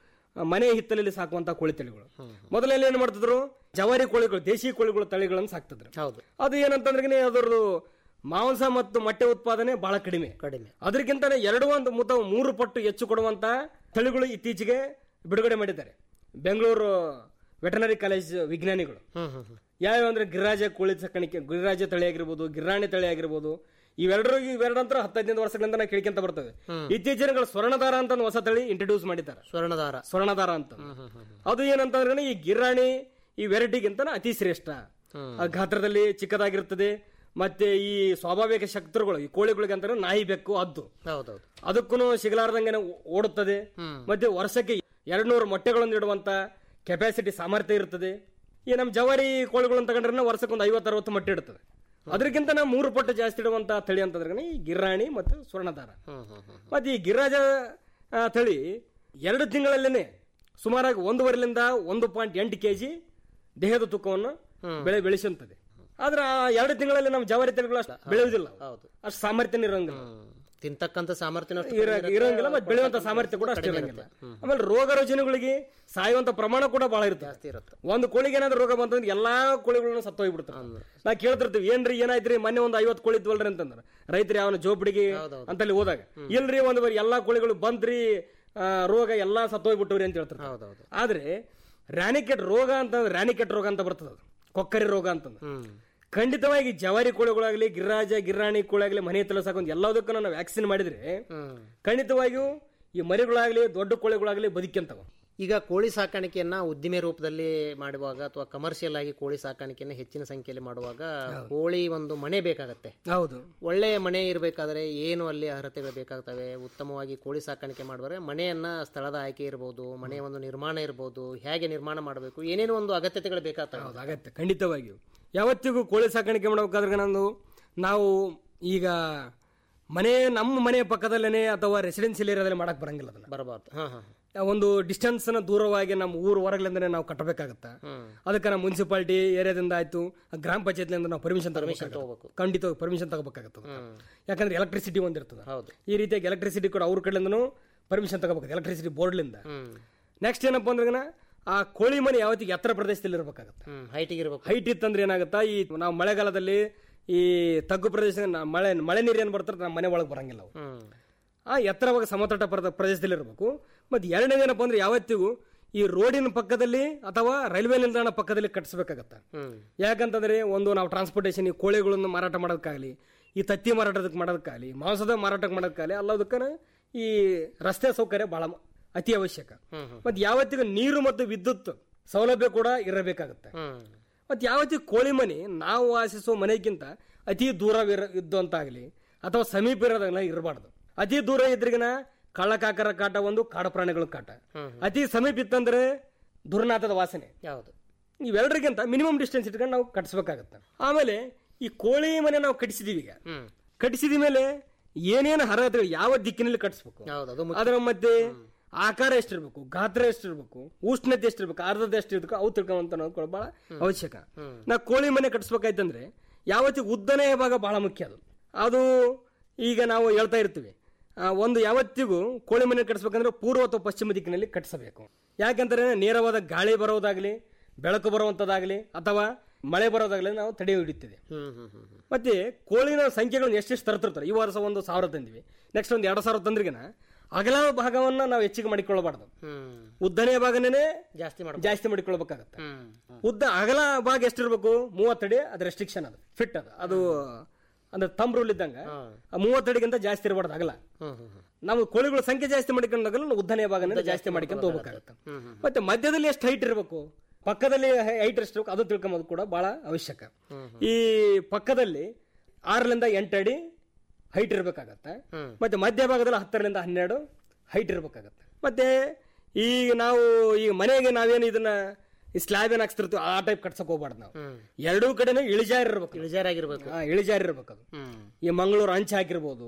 ಮನೆ ಹಿತ್ತಲಲ್ಲಿ ಸಾಕುವಂತ ಕೋಳಿ ತಳಿಗಳು ಮೊದಲೆಲ್ಲ ಏನ್ ಮಾಡ್ತಿದ್ರು ಜವಾರಿ ಕೋಳಿಗಳು ದೇಶಿ ಕೋಳಿಗಳು ತಳಿಗಳನ್ನು ಸಾಕ್ತಿದ್ರು ಹೌದು ಅದು ಏನಂತಂದ್ರೆ ಅದರದ್ದು ಮಾಂಸ ಮತ್ತು ಮೊಟ್ಟೆ ಉತ್ಪಾದನೆ ಬಹಳ ಕಡಿಮೆ ಕಡಿಮೆ ಅದಕ್ಕಿಂತ ಎರಡು ಒಂದು ಮುತ ಮೂರು ಪಟ್ಟು ಹೆಚ್ಚು ಕೊಡುವಂತ ತಳಿಗಳು ಇತ್ತೀಚೆಗೆ ಬಿಡುಗಡೆ ಮಾಡಿದ್ದಾರೆ ಬೆಂಗಳೂರು ವೆಟನರಿ ಕಾಲೇಜ್ ವಿಜ್ಞಾನಿಗಳು ಯಾವ್ಯಾವ ಅಂದ್ರೆ ಗಿರಿರಾಜ ಕೋಳಿ ಸಾಕಾಣಿಕೆ ಗಿರಿರಾಜ ತಳಿ ಆಗಿರ್ಬೋದು ಗಿರಾಣಿ ತಳಿ ಆಗಿರ್ಬೋದು ಇವೆರಡರು ಇವೆರಡಂತರ ಹತ್ತೈದೈದು ವರ್ಷಗಳಿಂದ ನಾವು ಕೇಳ್ಕೊಂತ ಬರ್ತವೆ ಇತ್ತೀಚಿನ ದಿನಗಳು ಸ್ವರ್ಣದಾರ ಅಂತ ಒಂದು ಹೊಸ ತಳಿ ಇಂಟ್ರೊಡ್ಯೂಸ್ ಮಾಡಿದ್ದಾರೆ ಸ್ವರ್ಣದಾರ ಸ್ವರ್ಣದಾರ ಅಂತ ಅದು ಏನಂತಂದ್ರೆ ಈ ಗಿರಾಣಿ ಈ ವೆರೈಟಿಗಿಂತ ಅತಿ ಶ್ರೇಷ್ಠ ಆ ಗಾತ್ರದಲ್ಲಿ ಚಿಕ್ಕದಾಗಿರ್ತದೆ ಮತ್ತೆ ಈ ಸ್ವಾಭಾವಿಕ ಶಕ್ತರುಗಳು ಈ ಕೋಳಿಗಳಿಗೆ ಅಂತಾರೆ ನಾಯಿ ಬೆಕ್ಕು ಹದ್ದು ಹೌದೌದು ಅದಕ್ಕೂ ಸಿಗಲಾರ್ದಂಗೆ ಓಡುತ್ತದೆ ಮತ್ತೆ ವರ್ಷಕ್ಕೆ ಎರಡ್ ನೂರು ಮೊಟ್ಟೆಗಳನ್ನು ಇಡುವಂತ ಕೆಪಾಸಿಟಿ ಸಾಮರ್ಥ್ಯ ಇರ್ತದೆ ಈ ನಮ್ಮ ಜವಾರಿ ಕೋಳಿಗಳನ್ನು ತಗೊಂಡ್ರೆ ವರ್ಷಕ್ಕೆ ಒಂದು ಐವತ್ತು ಅರವತ್ತು ಮೊಟ್ಟೆ ಇಡ್ತದೆ ಅದಕ್ಕಿಂತ ನಾವು ಮೂರು ಪಟ್ಟು ಜಾಸ್ತಿ ಇಡುವಂತ ತಳಿ ಅಂತಂದ್ರೆ ಈ ಗಿರಾಣಿ ಮತ್ತು ಸ್ವರ್ಣದಾರ ಮತ್ತೆ ಈ ಗಿರಿರಾಜ ಆ, ತಳಿ ಎರಡು ತಿಂಗಳಲ್ಲೇನೆ ಸುಮಾರಾಗಿ ಒಂದೂವರೆಲಿಂದ ಒಂದು ಪಾಯಿಂಟ್ ಎಂಟು ಕೆಜಿ ದೇಹದ ತೂಕವನ್ನು ಬೆಳೆ ಬೆಳೆಸುತ್ತದೆ ಆದ್ರೆ ಆ ಎರಡು ತಿಂಗಳಲ್ಲಿ ನಮ್ಮ ಜವಾರಿ ತಳಿಗಳು ಅಷ್ಟು ಬೆಳೆಯುವುದಿಲ್ಲ ಹೌದು ಅಷ್ಟು ಸಾಮರ್ಥ್ಯ ಇರಂಗಿಲ್ಲ ತಿಂತಕ್ಕಂತ ಸಾಮರ್ಥ್ಯ ಇರ- ಇರಂಗಿಲ್ಲ ಮತ್ತೆ ಬೆಳೆಯುವಂತ ಸಾಮರ್ಥ್ಯ ಕೂಡ ಅಷ್ಟೇ ಇರಂಗಿಲ್ಲ ಆಮೇಲೆ ರೋಗ ರುಜಿನಗಳಿಗೆ ಸಾಯುವಂತ ಪ್ರಮಾಣ ಕೂಡ ಬಹಳ ಇರುತ್ತೆ ಇರುತ್ತೆ ಒಂದು ಕೋಳಿಗೆ ಏನಾದ್ರು ರೋಗ ಬಂತಂದ್ರೆ ಎಲ್ಲಾ ಕೋಳಿಗಳನ್ನ ಸತ್ತೋಗ್ಬಿಡ್ತಾರೆ ನಾ ಕೇಳ್ತಿರ್ತೀವಿ ಏನ್ರಿ ಏನಾಯ್ತ್ರಿ ಮೊನ್ನೆ ಒಂದು ಐವತ್ತು ಕೋಳಿ ಇದ್ವಲ್ರಿ ಅಂತಂದ್ರೆ ರೈತರು ಯಾವನ ಜೋಪಡಿಗೆ ಅಂತಲ್ಲಿ ಹೋದಾಗ ಇಲ್ರಿ ಒಂದು ಬರಿ ಎಲ್ಲಾ ಕೋಳಿಗಳು ಬಂದ್ರಿ ಆ, ರೋಗ ಎಲ್ಲಾ ಸತ್ತೋಗ್ಬಿಟ್ಟವ್ರಿ ಅಂತ ಹೇಳ್ತಾರೆ ಹೌದೌದು ಆದ್ರೆ ರ್ಯಾನಿಕೆಟ್ ರೋಗ ಅಂತ ರ್ಯಾನಿಕೆಟ್ ರೋಗ ಅಂತ ಬರ್ತದ ಅದು ಕೊಕ್ಕರಿ ರೋಗ ಅಂತಂದ್ರೆ ಖಂಡಿತವಾಗಿ ಜವಾರಿ ಕೋಳಿಗಳಾಗ್ಲಿ ಗಿರಿರಾಜ ಗಿರಾಣಿ ಕೋಳಿಯಾಗ್ಲಿ ಮನೆ ತಲೆ ಸಾಕೊಂಡ್ ಎಲ್ಲದಕ್ಕೂ ನಾವು ವ್ಯಾಕ್ಸಿನ್ ಮಾಡಿದ್ರೆ ಖಂಡಿತವಾಗಿಯೂ ಈ ಮರಿಗಳಾಗ್ಲಿ ದೊಡ್ಡ ಕೋಳಿಗಳಾಗ್ಲಿ ಬದುಕ್ಯಂತವ ಈಗ ಕೋಳಿ ಸಾಕಾಣಿಕೆಯನ್ನ ಉದ್ದಿಮೆ ರೂಪದಲ್ಲಿ ಮಾಡುವಾಗ ಅಥವಾ ಕಮರ್ಷಿಯಲ್ ಆಗಿ ಕೋಳಿ ಸಾಕಾಣಿಕೆಯನ್ನ ಹೆಚ್ಚಿನ ಸಂಖ್ಯೆಯಲ್ಲಿ ಮಾಡುವಾಗ ಕೋಳಿ ಒಂದು ಮನೆ ಬೇಕಾಗತ್ತೆ ಹೌದು ಒಳ್ಳೆಯ ಮನೆ ಇರಬೇಕಾದ್ರೆ ಏನು ಅಲ್ಲಿ ಅರ್ಹತೆಗಳು ಬೇಕಾಗ್ತವೆ ಉತ್ತಮವಾಗಿ ಕೋಳಿ ಸಾಕಾಣಿಕೆ ಮಾಡುವಾಗ ಮನೆಯನ್ನ ಸ್ಥಳದ ಆಯ್ಕೆ ಇರಬಹುದು ಮನೆಯ ಒಂದು ನಿರ್ಮಾಣ ಇರಬಹುದು ಹೇಗೆ ನಿರ್ಮಾಣ ಮಾಡಬೇಕು ಏನೇನು ಒಂದು ಅಗತ್ಯತೆಗಳು ಬೇಕಾಗ್ತವೆ ಹೌದು ಅಗತ್ಯ ಖಂಡಿತವಾಗಿಯೂ ಯಾವತ್ತಿಗೂ ಕೋಳಿ ಸಾಕಾಣಿಕೆ ಮಾಡಬೇಕಾದ್ರೆ ನಂದು ನಾವು ಈಗ ಮನೆ ನಮ್ಮ ಮನೆ ಪಕ್ಕದಲ್ಲೇನೆ ಅಥವಾ ರೆಸಿಡೆನ್ಸಿಯಲ್ ಏರಿಯಾದಲ್ಲಿ ಮಾಡಕ್ ಬರಂಗಿಲ್ಲ ಅದನ್ನ ಬರಬಾರ್ದು ಹಾ ಹಾ ಒಂದು ಡಿಸ್ಟೆನ್ಸ್ ನ ದೂರವಾಗಿ ನಮ್ಮ ಊರು ಹೊರಗಲಿಂದನೇ ನಾವು ಕಟ್ಟಬೇಕಾಗತ್ತ ಅದಕ್ಕೆ ನಾವು ಮುನ್ಸಿಪಾಲಿಟಿ ಏರಿಯಾದಿಂದ ಆಯ್ತು ಗ್ರಾಮ ಪಂಚಾಯತ್ಲಿಂದ ನಾವು ಪರ್ಮಿಷನ್ ತಗೋಬೇಕು ಖಂಡಿತ ಪರ್ಮಿಷನ್ ತಗೋಬೇಕಾಗತ್ತದ ಯಾಕಂದ್ರೆ ಎಲೆಕ್ಟ್ರಿಸಿಟಿ ಒಂದಿರ್ತದ ಹೌದು ಈ ರೀತಿಯಾಗಿ ಎಲೆಕ್ಟ್ರಿಸಿಟಿ ಕೂಡ ಅವ್ರ ಕಡೆಯಿಂದನೂ ಪರ್ಮಿಷನ್ ತಗೋಬೇಕು ಎಲೆಕ್ಟ್ರಿಸಿಟಿ ಬೋರ್ಡ್ಲಿಂದ ನೆಕ್ಸ್ಟ್ ಏನಪ್ಪಾ ಅಂದ್ರೆ ಆ ಕೋಳಿ ಮನೆ ಯಾವತ್ತಿಗೆ ಎತ್ತರ ಪ್ರದೇಶದಲ್ಲಿ ಇರಬೇಕಾಗತ್ತೆ ಹ್ಮ್ ಹೈಟಿಗೆ ಇರಬೇಕು ಹೈಟ್ ಇತ್ತಂದ್ರೆ ಏನಾಗುತ್ತಾ ಈ ನಾವು ಮಳೆಗಾಲದಲ್ಲಿ ಈ ತಗ್ಗು ಪ್ರದೇಶ ನ- ಮಳೆ ಮಳೆ ನೀರು ಏನು ಬರ್ತಾರೆ ನಮ್ಮ ಮನೆ ಒಳಗೆ ಬರಂಗಿಲ್ಲ ಅವು ಹ್ಮ್ ಆ ಎತ್ತರವಾಗಿ ಸಮತಟ್ಟ ಪ್ರದ- ಪ್ರದೇಶದಲ್ಲಿ ಇರಬೇಕು ಮತ್ತು ಎರಡನೇದೇನಪ್ಪ ಅಂದ್ರೆ ಯಾವತ್ತಿಗೂ ಈ ರೋಡಿನ ಪಕ್ಕದಲ್ಲಿ ಅಥವಾ ರೈಲ್ವೆ ನಿಲ್ದಾಣ ಪಕ್ಕದಲ್ಲಿ ಕಟ್ಟಿಸ್ಬೇಕಾಗತ್ತೆ ಹ್ಮ್ ಯಾಕಂತಂದ್ರೆ ಒಂದು ನಾವು ಟ್ರಾನ್ಸ್ಪೋರ್ಟೇಷನ್ ಈ ಕೋಳಿಗಳನ್ನು ಮಾರಾಟ ಮಾಡೋದಕ್ಕಾಗಲಿ ಈ ತತ್ತಿ ಮಾರಾಟದಕ್ಕೆ ಮಾಡೋದಕ್ಕಾಗಲಿ ಮಾಂಸದ ಮಾರಾಟಕ್ಕೆ ಮಾಡೋದಕ್ಕಾಗಲಿ ಎಲ್ಲದಕ್ಕನ ಈ ರಸ್ತೆ ಸೌಕರ್ಯ ಬಹಳ ಮ- ಅತಿ ಅವಶ್ಯಕ ಮತ್ತು ಯಾವತ್ತಿಗೂ ನೀರು ಮತ್ತು ವಿದ್ಯುತ್ ಸೌಲಭ್ಯ ಕೂಡ ಇರಬೇಕಾಗುತ್ತೆ ಹ್ಮ್ ಮತ್ತು ಯಾವತ್ತಿಗೂ ಕೋಳಿ ಮನೆ ನಾವು ವಾಸಿಸುವ ಮನೆಗಿಂತ ಅತಿ ದೂರ ಇದ್ದಂತಾಗಲಿ ಅಥವಾ ಸಮೀಪ ಇರೋದಾಗಲಿ ಇರಬಾರ್ದು ಅತಿ ದೂರ ಇದ್ರಿಗಿನ ಕಳ್ಳಕಾಕರ ಕಾಟ ಒಂದು ಕಾಡು ಪ್ರಾಣಿಗಳ ಕಾಟ ಅತಿ ಸಮೀಪ ಇತ್ತಂದ್ರೆ ದುರ್ನಾಥದ ವಾಸನೆ ಯಾವುದು ಇವೆರಡರಿಗಿಂತ ಮಿನಿಮಮ್ ಡಿಸ್ಟೆನ್ಸ್ ಇಟ್ಕೊಂಡು ನಾವು ಕಟ್ಟಿಸ್ಬೇಕಾಗತ್ತೆ ಆಮೇಲೆ ಈ ಕೋಳಿ ಮನೆ ನಾವು ಕಟ್ಟಿಸಿದೀವಿ ಈಗ ಹ್ಮ್ ಕಟ್ಟಿಸಿದ ಮೇಲೆ ಏನೇನು ಅರ್ಹತೆಗಳು ಯಾವ ದಿಕ್ಕಿನಲ್ಲಿ ಕಟ್ಟಿಸ್ಬೇಕು ಹೌದು ಅದು ಮುಖ್ಯ. ಅದರ ಮಧ್ಯೆ ಆಕಾರ ಎಷ್ಟಿರ್ಬೇಕು ಗಾತ್ರ ಎಷ್ಟಿರ್ಬೇಕು ಉಷ್ಣತೆ ಎಷ್ಟಿರ್ಬೇಕು ಆರ್ದ್ರತೆ ಎಷ್ಟಿರ್ಬೇಕು ಅವು ತಿಳ್ಕೊಂತ ನಾವು ಬಹಳ ಅವಶ್ಯಕ ನಾ ಕೋಳಿ ಮನೆ ಕಟ್ಟಿಸ್ಬೇಕಾಯ್ತಂದ್ರೆ ಯಾವತ್ತಿಗೂ ಉದ್ದನೆಯ ಭಾಗ ಬಹಳ ಮುಖ್ಯ ಅದು ಅದು ಈಗ ನಾವು ಹೇಳ್ತಾ ಇರ್ತೀವಿ ಆ, ಒಂದು ಯಾವತ್ತಿಗೂ ಕೋಳಿ ಮನೆ ಕಟ್ಟಿಸ್ಬೇಕಂದ್ರೆ ಪೂರ್ವ ಅಥವಾ ಪಶ್ಚಿಮ ದಿಕ್ಕಿನಲ್ಲಿ ಕಟ್ಟಿಸಬೇಕು ಯಾಕಂದ್ರೆ ನೇರವಾದ ಗಾಳಿ ಬರೋದಾಗ್ಲಿ ಬೆಳಕು ಬರುವಂತದಾಗ್ಲಿ ಅಥವಾ ಮಳೆ ಬರೋದಾಗ್ಲಿ ನಾವು ತಡೆ ಹಿಡಿತೀವಿ ಹ್ಮ್ ಹ್ಮ್ ಹ್ಮ್ ಹ್ಮ್ ಮತ್ತೆ ಕೋಳಿನ ಸಂಖ್ಯೆಗಳನ್ನ ಎಷ್ಟೆಷ್ಟು ತರ್ತಿರ್ತಾರೆ ಈ ವರ್ಷ ಒಂದು ಸಾವಿರ ತಂದಿವಿ ನೆಕ್ಸ್ಟ್ ಒಂದು ಎರಡು ಸಾವಿರ ತಂದ್ರಿಗನ ಅಗಲ ಭಾಗವನ್ನ ನಾವು ಹೆಚ್ಚಿಗೆ ಮಾಡಿಕೊಳ್ಳಬಾರ್ದು ಹ್ಮ್ ಉದ್ದನೆಯ ಭಾಗನೇ ಜಾಸ್ತಿ ಮಾಡ ಜಾಸ್ತಿ ಮಾಡಿಕೊಳ್ಬೇಕಾಗತ್ತೆ ಹ್ಮ್ ಉದ್ದ ಅಗಲ ಭಾಗ ಎಷ್ಟಿರ್ಬೇಕು ಮೂವತ್ತಡಿ ಅದು ರೆಸ್ಟ್ರಿಕ್ಷನ್ ಅದು ಫಿಟ್ ಅದು ಅದು ಅಂದ್ರೆ ತಮ್ ರೂಲ್ ಇದ್ದಂಗ ಆ ಮೂವತ್ತಡಿಗಿಂತ ಜಾಸ್ತಿ ಇರಬಾರ್ದು ಅಗಲ ಹ್ಮ್ ಹ್ಮ್ ಹ್ಮ್ ನಾವು ಕೋಳಿಗಳ ಸಂಖ್ಯೆ ಜಾಸ್ತಿ ಮಾಡಿಕೊಂಡಾಗಲ್ಲ ನಾವು ಉದ್ದನೆಯ ಭಾಗನ ಜಾಸ್ತಿ ಮಾಡ್ಕೊಂತ ಹೋಗ್ಬೇಕಾಗತ್ತೆ ಮತ್ತೆ ಮಧ್ಯದಲ್ಲಿ ಎಷ್ಟು ಹೈಟ್ ಇರಬೇಕು ಪಕ್ಕದಲ್ಲಿ ಹೈಟ್ ಎಷ್ಟು ಇರ್ಬೇಕು ಅದು ತಿಳ್ಕೊಂಬೋದು ಕೂಡ ಬಹಳ ಅವಶ್ಯಕ ಈ ಪಕ್ಕದಲ್ಲಿ ಆರರಿಂದ ಎಂಟು ಅಡಿ ಹೈಟ್ ಇರಬೇಕಾಗತ್ತೆ ಮತ್ತೆ ಮಧ್ಯಭಾಗದಲ್ಲಿ ಹತ್ತರಿಂದ ಹನ್ನೆರಡು ಹೈಟ್ ಇರಬೇಕಾಗತ್ತೆ ಮತ್ತೆ ಈಗ ನಾವು ಈಗ ಮನೆಗೆ ನಾವೇನು ಇದನ್ನ ಈ ಸ್ಲ್ಯಾಬ್ ಏನ್ ಹಾಕ್ತಿರ್ತೀವಿ ಆ ಟೈಪ್ ಕಟ್ಸಕ್ ಹೋಗ್ಬಾರ್ದು ನಾವು ಎರಡೂ ಕಡೆನೂ ಇಳಿಜಾರ್ ಇರ್ಬೇಕು ಇಳಿಜಾರಾಗಿರ್ಬೇಕು ಹಾ, ಇಳಿಜಾರ್ ಇರ್ಬೇಕು ಅದು ಹ್ಮ್ ಈ ಮಂಗಳೂರು ಅಂಚೆ ಹಾಕಿರ್ಬೋದು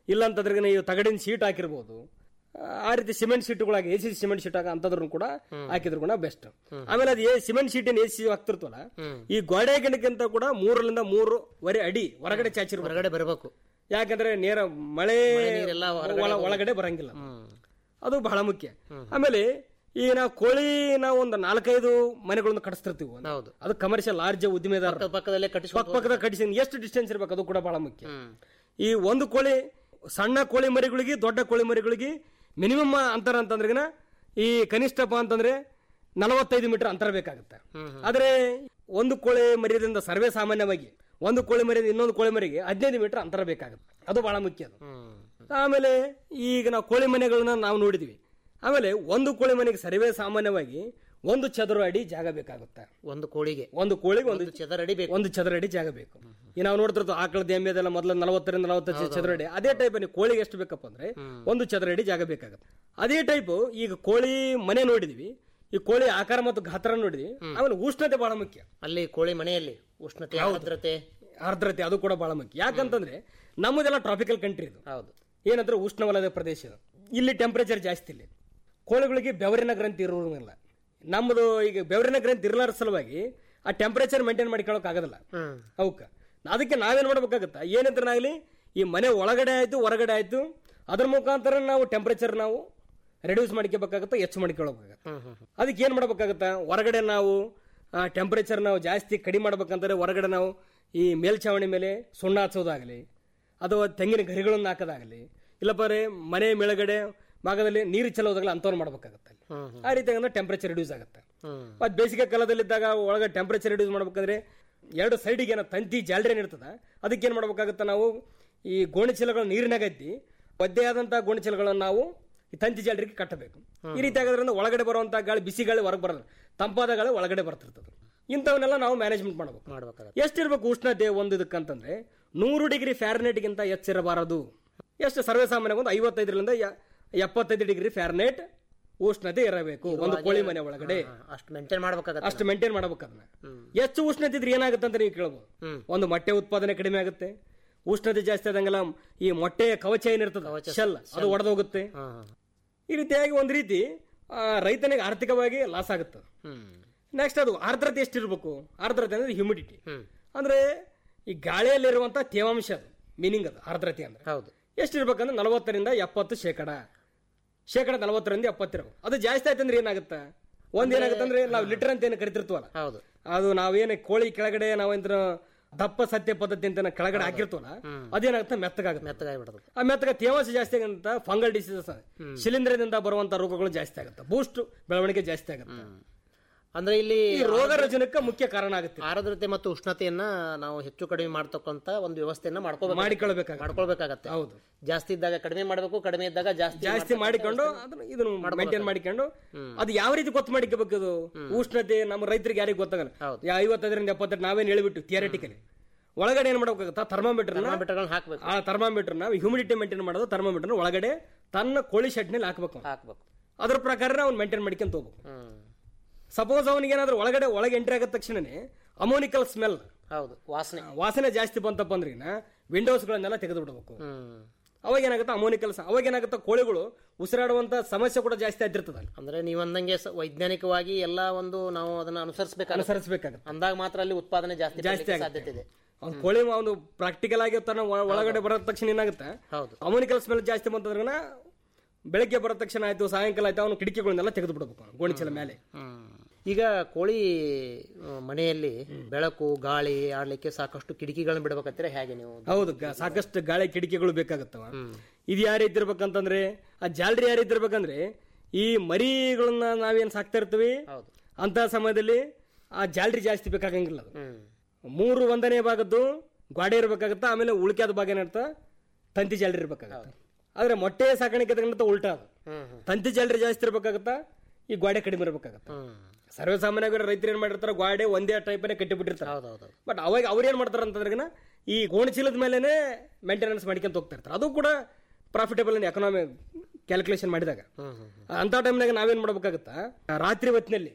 ಇಲ್ಲ ಅಂತಂದ್ರೆ ನೀವು ತಗಡಿನ ಶೀಟ್ ಹಾಕಿರ್ಬೋದು ಆ, ಆ ರೀತಿ ಸಿಮೆಂಟ್ ಶೀಟ್ಗಳಾಗಿ ಎ ಸಿ ಸಿಮೆಂಟ್ ಶೀಟ್ ಅಂತಂದ್ರು ಕೂಡ ಹಾಕಿದ್ರು ಕೂಡ ಬೆಸ್ಟ್ ಆಮೇಲೆ ಅದು ಏ ಸಿಮೆಂಟ್ ಶೀಟ್ ಎ ಸಿ ಹಾಕ್ತಿರ್ತವಲ್ಲ ಈ ಗೋಡೆ ಗಿಡಕ್ಕಿಂತ ಕೂಡ ಮೂರರಿಂದ ಮೂರುವರೆ ಅಡಿ ಹೊರಗಡೆ ಚಾಚಿರ್ ಹೊರಗಡೆ ಬರಬೇಕು ಯಾಕಂದ್ರೆ ನೇರ ಮಳೆ ನೀರೆಲ್ಲ ಹೊರಗಡೆ ಒಳ- ಒಳಗಡೆ ಬರಂಗಿಲ್ಲ ಅದು ಬಹಳ ಮುಖ್ಯ ಆಮೇಲೆ ಈಗ ನಾವು ಕೋಳಿ ನಾವು ಒಂದು ನಾಲ್ಕೈದು ಮನೆಗಳನ್ನು ಕಟ್ಟಿಸ್ತಿರ್ತೀವಿ ಒಂದು. ಹೌದು. ಅದು ಕಮರ್ಷಿಯಲ್ ಲಾರ್ಜ್ ಉದ್ದಿಮೆದಾರ ಪಕ್ಕದಲ್ಲೇ ಕಟ್ಟಿಸ್ಕೊಂಡು ಪಕ್ಕ ಪಕ್ಕದ ಕಡಿಸಿ ಎಷ್ಟು ಡಿಸ್ಟೆನ್ಸ್ ಇರ್ಬೇಕು ಅದು ಕೂಡ ಬಹಳ ಮುಖ್ಯ ಈ ಒಂದು ಕೋಳಿ ಸಣ್ಣ ಕೋಳಿ ಮರಿಗಳಿಗೆ ದೊಡ್ಡ ಕೋಳಿ ಮರಿಗಳಿಗೆ ಮಿನಿಮಮ್ ಅಂತರ ಅಂತಂದ್ರೆಗಿನ ಈ ಕನಿಷ್ಠಪ್ಪ ಅಂತಂದ್ರೆ ನಲವತ್ತೈದು ಮೀಟರ್ ಅಂತರ ಬೇಕಾಗುತ್ತೆ ಆದ್ರೆ ಒಂದು ಕೋಳಿ ಮರಿಯಿಂದ ಸರ್ವೇ ಸಾಮಾನ್ಯವಾಗಿ ಒಂದು ಕೋಳಿ ಮರಿಯಿಂದ ಇನ್ನೊಂದು ಕೋಳಿ ಮರಿಗೆ ಹದಿನೈದು ಮೀಟರ್ ಅಂತರ ಬೇಕಾಗುತ್ತೆ ಅದು ಬಹಳ ಮುಖ್ಯ ಅದು ಆಮೇಲೆ ಈಗ ನಾವು ಕೋಳಿ ಮನೆಗಳನ್ನ ನಾವು ನೋಡಿದ್ವಿ ಆಮೇಲೆ ಒಂದು ಕೋಳಿ ಮನೆಗೆ ಸರ್ವೇ ಸಾಮಾನ್ಯವಾಗಿ ಒಂದು ಚದುರ ಅಡಿ ಜಾಗ ಬೇಕಾಗುತ್ತೆ ಒಂದು ಕೋಳಿಗೆ ಒಂದು ಕೋಳಿಗೆ ಒಂದು ಚದರ ಅಡಿ ಬೇಕು ಒಂದು ಚದರ ಅಡಿ ಜಾಗ ಬೇಕು ಈ ನಾವು ನೋಡ್ತಿರ್ತೀವಿ ಆಕಳದ ಎಮ್ಮೆದೆಲ್ಲ ಮೊದಲ ನಲವತ್ತರಿಂದ ನಲವತ್ತೈದು ಚದರ ಅಡಿ ಅದೇ ಟೈಪ್ ನೀವು ಕೋಳಿಗೆ ಎಷ್ಟು ಬೇಕಪ್ಪ ಅಂದ್ರೆ ಒಂದು ಚದರ ಅಡಿ ಜಾಗ ಬೇಕಾಗುತ್ತೆ ಅದೇ ಟೈಪ್ ಈಗ ಕೋಳಿ ಮನೆ ನೋಡಿದ್ವಿ ಈ ಕೋಳಿ ಆಕಾರ ಮತ್ತು ಗಾತ್ರ ನೋಡಿದ್ವಿ ಆಮೇಲೆ ಉಷ್ಣತೆ ಬಹಳ ಮುಖ್ಯ ಅಲ್ಲಿ ಕೋಳಿ ಮನೆಯಲ್ಲಿ ಉಷ್ಣತೆ ಆರ್ದ್ರತೆ ಆರ್ದ್ರತೆ ಅದು ಕೂಡ ಬಹಳ ಮುಖ್ಯ ಯಾಕಂತಂದ್ರೆ ನಮ್ಮದೆಲ್ಲ ಟ್ರಾಪಿಕಲ್ ಕಂಟ್ರಿ ಇದು ಹೌದು ಏನಂದ್ರೆ ಉಷ್ಣವಲಯದ ಪ್ರದೇಶ ಇದು. ಇಲ್ಲಿ ಟೆಂಪರೇಚರ್ ಜಾಸ್ತಿ ಇಲ್ಲಿ ಕೋಳಿಗಳಿಗೆ ಬೆವರಿನ ಗ್ರಂಥಿ ಇರೋದಿಲ್ಲ ನಮ್ಮದು ಈಗ ಬೆವರಿನ ಗ್ರಂಥಿ ಇರಲಾರ ಸಲುವಾಗಿ ಆ ಟೆಂಪರೇಚರ್ ಮೇಂಟೈನ್ ಮಾಡ್ಕೊಳಕ್ ಆಗೋದಿಲ್ಲ ಅವಕ್ಕ ಅದಕ್ಕೆ ನಾವೇನ್ ಮಾಡ್ಬೇಕಾಗತ್ತ ಏನಂತನಾಗ್ಲಿ ಈ ಮನೆ ಒಳಗಡೆ ಆಯ್ತು ಹೊರಗಡೆ ಆಯ್ತು ಅದ್ರ ಮುಖಾಂತರ ನಾವು ಟೆಂಪರೇಚರ್ ನಾವು ರೆಡ್ಯೂಸ್ ಮಾಡ್ಕೋಬೇಕಾಗತ್ತ ಹೆಚ್ಚು ಮಾಡ್ಕೊಳ್ಬೇಕಾಗತ್ತ ಅದಕ್ಕೆ ಏನ್ ಮಾಡ್ಬೇಕಾಗತ್ತ ಹೊರಗಡೆ ನಾವು ಟೆಂಪರೇಚರ್ ನಾವು ಜಾಸ್ತಿ ಕಡಿಮೆ ಮಾಡ್ಬೇಕಂದ್ರೆ ಹೊರಗಡೆ ನಾವು ಈ ಮೇಲ್ಛಾವಣಿ ಮೇಲೆ ಸುಣ್ಣ ಹಚ್ಚೋದಾಗಲಿ ಅಥವಾ ತೆಂಗಿನ ಗರಿಗಳನ್ನು ಹಾಕೋದಾಗಲಿ ಇಲ್ಲಪ್ಪ ಅಂದ್ರೆ ಮನೆ ಮೇಳಗಡೆ ಭಾಗದಲ್ಲಿ ನೀರು ಚೆಲ್ಲೋದಾಗಲಿ ಅಂಥವ್ರು ಮಾಡ್ಬೇಕಾಗತ್ತೆ ಅಲ್ಲಿ. ಆ ರೀತಿ ಅಂದ್ರೆ ಟೆಂಪರೇಚರ್ ರಿಡ್ಯೂಸ್ ಆಗುತ್ತೆ ಮತ್ತೆ ಬೇಸಿಗೆ ಕಾಲದಲ್ಲಿದ್ದಾಗ ಒಳಗೆ ಟೆಂಪರೇಚರ್ ರಿಡ್ಯೂಸ್ ಮಾಡ್ಬೇಕಂದ್ರೆ ಎರಡು ಸೈಡಿಗೆ ಏನೋ ತಂತಿ ಜಾಲರಿ ಇರ್ತದ ಅದಕ್ಕೆ ಏನ್ ಮಾಡ್ಬೇಕಾಗುತ್ತೆ ನಾವು ಈ ಗೋಣಿ ಚೀಲಗಳು ನೀರಿನಾಗ ಎತ್ತಿ ಒದ್ದೆ ಆದಂತಹ ಗೋಣಿ ಚೀಲಗಳನ್ನು ನಾವು ಈ ತಂತಿ ಜಾಲರಿಗೆ ಕಟ್ಟಬೇಕು ಈ ರೀತಿ ಆಗೋದ್ರಿಂದ ಒಳಗಡೆ ಬರುವಂತಹ ಗಾಳಿ ಬಿಸಿ ಗಾಳಿ ಹೊರಗೆ ಬರೋದು ತಂಪಾದ ಗಾಳಿ ಒಳಗಡೆ ಬರ್ತಿರ್ತದೆ ಇಂಥವನ್ನೆಲ್ಲ ನಾವು ಮ್ಯಾನೇಜ್ಮೆಂಟ್ ಮಾಡ್ಬೇಕು ಮಾಡ್ಬೇಕಾಗತ್ತೆ ಎಷ್ಟಿರ್ಬೇಕು ಉಷ್ಣತೆ ಒಂದು ಇದಕ್ಕಂತಂದ್ರೆ ನೂರು ಡಿಗ್ರಿ ಫ್ಯಾರನೇಟ್ಗಿಂತ ಹೆಚ್ಚಿರಬಾರದು ಎಷ್ಟು ಸರ್ವೇಸಾಮಾನ್ಯ ಒಂದು ಐವತ್ತೈದರಿಂದ ಯ- ಎಪ್ಪತ್ತೈದು ಡಿಗ್ರಿ ಫ್ಯಾರನೇಟ್ ಉಷ್ಣತೆ ಇರಬೇಕು ಒಂದು ಕೋಳಿ ಮನೆ ಒಳಗಡೆ ಅಷ್ಟು ಮೇಂಟೈನ್ ಮಾಡ್ಬೇಕಾಗತ್ತೆ ಅಷ್ಟು ಮೇಂಟೈನ್ ಮಾಡ್ಬೇಕು ಅದನ್ನ ಹೆಚ್ಚು ಉಷ್ಣತೆ ಇದ್ರೆ ಏನಾಗುತ್ತೆ ಅಂತ ನೀವು ಕೇಳ್ಬೋದು ಒಂದು ಮೊಟ್ಟೆ ಉತ್ಪಾದನೆ ಕಡಿಮೆ ಆಗುತ್ತೆ ಉಷ್ಣತೆ ಜಾಸ್ತಿ ಆದಂಗೆಲ್ಲ ಈ ಮೊಟ್ಟೆಯ ಕವಚ ಏನಿರ್ತದೆ ಶೆಲ್ ಅದು ಒಡೆದೋಗುತ್ತೆ ಈ ರೀತಿಯಾಗಿ ಒಂದು ರೀತಿ ಆ, ರೈತನಿಗೆ ಆರ್ಥಿಕವಾಗಿ ಲಾಸ್ ಆಗುತ್ತೆ ನೆಕ್ಸ್ಟ್ ಅದು ಆರ್ದ್ರತೆ ಎಷ್ಟಿರ್ಬೇಕು ಆರ್ದ್ರತೆ ಅಂದ್ರೆ ಹ್ಯೂಮಿಡಿಟಿ ಅಂದ್ರೆ ಈ ಗಾಳಿಯಲ್ಲಿರುವಂತ ತೇವಾಂಶ ಅದು ಮೀನಿಂಗ್ ಅದು ಆರ್ದ್ರತೆ ಅಂದ್ರೆ ಹೌದು ಎಷ್ಟಿರ್ಬೇಕಂದ್ರೆ ನಲವತ್ತರಿಂದ ಎಪ್ಪತ್ತು ಶೇಕಡ ಶೇಕಡ ನಲವತ್ತರಿಂದ ಎಪ್ಪತ್ತಿರಬೇಕು ಅದು ಜಾಸ್ತಿ ಆಯ್ತಂದ್ರೆ ಏನಾಗುತ್ತೆ ಒಂದ್ ಏನಾಗುತ್ತೆ ಅಂದ್ರೆ ನಾವು ಲಿಟರ್ ಅಂತ ಏನು ಕರಿತಿರ್ತೀವಲ್ಲ ಹೌದು ಅದು ನಾವೇನು ಕೋಳಿ ಕೆಳಗಡೆ ನಾವೇಂದ್ರ ದಪ್ಪ ಸತ್ಯ ಪದ್ಧತಿ ಅಂತ ನಾವು ಕೆಳಗಡೆ ಹಾಕಿರ್ತೀವಲ್ಲ ಅದೇನಾಗುತ್ತೆ ಮೆತ್ತಗಾಗುತ್ತೆ ಮೆತ್ತಗಾಗ್ಬಿಡುತ್ತೆ ಆ ಮೆತ್ತಗ ತೇವಾಂಶ ಜಾಸ್ತಿ ಆಗಂತ ಫಂಗಲ್ ಡಿಸೀಸಸ್ ಶಿಲೀಂಧ್ರದಿಂದ ಬರುವಂತ ರೋಗಗಳು ಜಾಸ್ತಿ ಆಗುತ್ತೆ ಬೂಸ್ಟ್ ಬೆಳವಣಿಗೆ ಜಾಸ್ತಿ ಆಗುತ್ತೆ ಅಂದ್ರೆ ಇಲ್ಲಿ ಈ ರೋಗ ರುಜಿನಕ್ಕೆ ಮುಖ್ಯ ಕಾರಣ ಆಗುತ್ತೆ ಆರ್ದ್ರತೆ ಮತ್ತು ಉಷ್ಣತೆಯನ್ನ ನಾವು ಹೆಚ್ಚು ಕಡಿಮೆ ಮಾಡ್ತಕ್ಕಂತ ಒಂದು ವ್ಯವಸ್ಥೆಯನ್ನ ಮಾಡ್ಕೋಬೇಕು ಮಾಡಿಕೊಳ್ಬೇಕಾಗುತ್ತೆ ಮಾಡ್ಕೊಳ್ಬೇಕಾಗತ್ತೆ ಹೌದು ಜಾಸ್ತಿ ಇದ್ದಾಗ ಕಡಿಮೆ ಮಾಡಬೇಕು ಕಡಿಮೆ ಇದ್ದಾಗ ಜಾಸ್ತಿ ಜಾಸ್ತಿ ಮಾಡಿಕೊಂಡು ಅದನ್ನ ಇದನ್ನು ಮೇಂಟೈನ್ ಮಾಡಿಕೊಂಡು ಅದು ಯಾವ ರೀತಿ ಗೊತ್ತು ಮಾಡಿಕೋಬೇಕು ಅದು ಉಷ್ಣತೆ ನಮ್ಮ ರೈತರಿಗೆ ಯಾರಿಗೆ ಗೊತ್ತಾಗಲ್ಲ ಯಾ ಐವತ್ತೈದರಿಂದ ಎಪ್ಪತ್ತೆಂಟು ನಾವೇನು ಹೇಳ್ಬಿಟ್ಟು ಥಿಯರಿಟಿಕಲಿ ಒಳಗಡೆ ಏನ್ ಮಾಡ್ಬೇಕಾಗುತ್ತಾ ಥರ್ಮಾಮೀಟರ್ ಥರ್ಮಾಮೀಟರ್ಗಳನ್ನ ಹಾಕ್ಬೇಕು ಆ ಥರ್ಮಾಮೀಟರ್ ನಾವು ಹ್ಯೂಮಿಡಿಟಿ ಮೇಂಟೈನ್ ಮಾಡೋದು ಥರ್ಮಾಮೀಟರ್ ಒಳಗಡೆ ತನ್ನ ಕೋಳಿ ಶೆಡ್ನಲ್ಲಿ ಹಾಕ್ಬೇಕು ಹಾಕ್ಬೇಕು ಅದ್ರ ಪ್ರಕಾರ ಅವ್ನು ಮೇಂಟೈನ್ ಮಾಡ್ಕೊಂತ ಹೋಗ್ಬೇಕು ಸಪೋಸ್ ಅವನಿಗೆ ಏನಾದ್ರೂ ಒಳಗಡೆ ಒಳಗೆ ಎಂಟ್ರಿ ಆಗಿದ ತಕ್ಷಣನೇ ಅಮೋನಿಕಲ್ ಸ್ಮೆಲ್ ಹೌದು ವಾಸನೆ ವಾಸನೆ ಜಾಸ್ತಿ ಬಂತಪ್ಪ ಅಂದ್ರೆ ವಿಂಡೋಸ್ಗಳನ್ನೆಲ್ಲ ತೆಗೆದು ಬಿಡಬೇಕು ಅವಾಗ ಏನಾಗುತ್ತೆ ಅಮೋನಿಕಲ್ ಅವಾಗ ಏನಾಗುತ್ತೆ ಕೋಳಿಗಳು ಉಸಿರಾಡುವಂತ ಸಮಸ್ಯೆ ಕೂಡ ಜಾಸ್ತಿ ಆಗಿರ್ತದೆ ಅಲ್ಲಿ. ಅಂದ್ರೆ ನೀವು ಅಂದಂಗೆ ಸ- ವೈಜ್ಞಾನಿಕವಾಗಿ ಎಲ್ಲಾ ಒಂದು ನಾವು ಅದನ್ನ ಅನುಸರಿಸಬೇಕು ಅನುಸರಿಸಬೇಕಾಗುತ್ತೆ ಅಂದಾಗ ಮಾತ್ರ ಅಲ್ಲಿ ಉತ್ಪಾದನೆ ಜಾಸ್ತಿ ಜಾಸ್ತಿ ಬರ್ಲಿಕ್ಕೆ ಆಗುತ್ತೆ. ಸಾಧ್ಯತೆ ಇದೆ ಅವ್ನು ಕೋಳಿ ಒಂದು ಪ್ರಾಕ್ಟಿಕಲ್ ಆಗಿ ತನ್ನ ಒಳ- ಒಳಗಡೆ ಬರೋ ತಕ್ಷಣ ಏನಾಗುತ್ತೆ ಹೌದು ಅಮೋನಿಕಲ್ ಸ್ಮೆಲ್ ಜಾಸ್ತಿ ಬಂತಂದ್ರೆ ಬೆಳಗ್ಗೆ ಬರೋ ತಕ್ಷಣ ಆಯ್ತು ಸಾಯಂಕಾಲ ಆಯ್ತು ಅವನು ಕಿಟಕಿಗಳನ್ನೆಲ್ಲ ತೆಗೆದು ಬಿಡಬೇಕು ಅವ್ನು ಗೋಣಿಚೀಲ ಮೇಲೆ ಈಗ ಕೋಳಿ ಆ, ಮನೆಯಲ್ಲಿ ಬೆಳಕು ಗಾಳಿ ಆಡ್ಲಿಕ್ಕೆ ಸಾಕಷ್ಟು ಕಿಟಕಿಗಳನ್ನ ಬಿಡ್ಬೇಕಂತೀರ ಹೇಗೆ ನೀವು ಹೌದು ಗ- ಸಾಕಷ್ಟು ಗಾಳಿ ಕಿಟಕಿಗಳು ಬೇಕಾಗತ್ತವ ಇದು ಯಾವ ರೀತಿ ಇರ್ಬೇಕಂತಂದ್ರೆ ಆ ಜಾಲರಿ ಯಾವ ರೀತಿ ಇರ್ಬೇಕಂದ್ರೆ ಈ ಮರಿಗಳನ್ನ ನಾವೇನ್ ಸಾಕ್ತಾ ಇರ್ತೀವಿ ಹೌದು ಅಂತ ಸಮಯದಲ್ಲಿ ಆ ಜಾಲರಿ ಜಾಸ್ತಿ ಬೇಕಾಗಂಗಿಲ್ಲ ಅದು ಮೂರು ಒಂದನೇ ಭಾಗದ್ದು ಗಾಡಿ ಇರ್ಬೇಕಾಗತ್ತ ಆಮೇಲೆ ಉಳಿಕೆದ ಭಾಗ ಏನಿರ್ತ ತಂತಿ ಜಾಲರಿ ಇರ್ಬೇಕಾಗತ್ತ ಆದ್ರೆ ಮೊಟ್ಟೆ ಸಾಕಾಣಿಕೆ ತಗೊಂಡ ಉಲ್ಟಾ ಅದು ತಂತಿ ಜಾಲರಿ ಜಾಸ್ತಿ ಇರ್ಬೇಕಾಗತ್ತ ಈ ಗೋಡೆ ಕಡಿಮೆ ಇರ್ಬೇಕಾಗತ್ತ ಸರ್ವೇ ಸಾಮಾನ್ಯವಾಗಿ ರೈತರು ಏನ್ ಮಾಡಿರ್ತಾರೆ ಗೋಡೆ ಒಂದೇ ಟೈಪನೇ ಕಟ್ಟಿಬಿಟ್ಟಿರ್ತಾರೆ ಹೌದೌದು ಬಟ್ ಅವಾಗ ಅವ್ರು ಏನ್ ಮಾಡ್ತಾರೆ ಅಂತಂದ್ರೆ ಈ ಗೋಣಿಚೀಲದ ಮೇಲೆನೆ ಮೇಂಟೆನೆನ್ಸ್ ಮಾಡ್ಕೊಂತ ಹೋಗ್ತಾ ಇರ್ತಾರೆ ಅದು ಕೂಡ ಪ್ರಾಫಿಟಬಲ್ ಎಕನಾಮಿ ಕ್ಯಾಲ್ಕುಲೇಷನ್ ಮಾಡಿದಾಗ ಅಂತ ಟೈಮ್ನಾಗ ನಾವೇನ್ ಮಾಡ್ಬೇಕಾಗತ್ತಾ ರಾತ್ರಿ ಹೊತ್ತಿನಲ್ಲಿ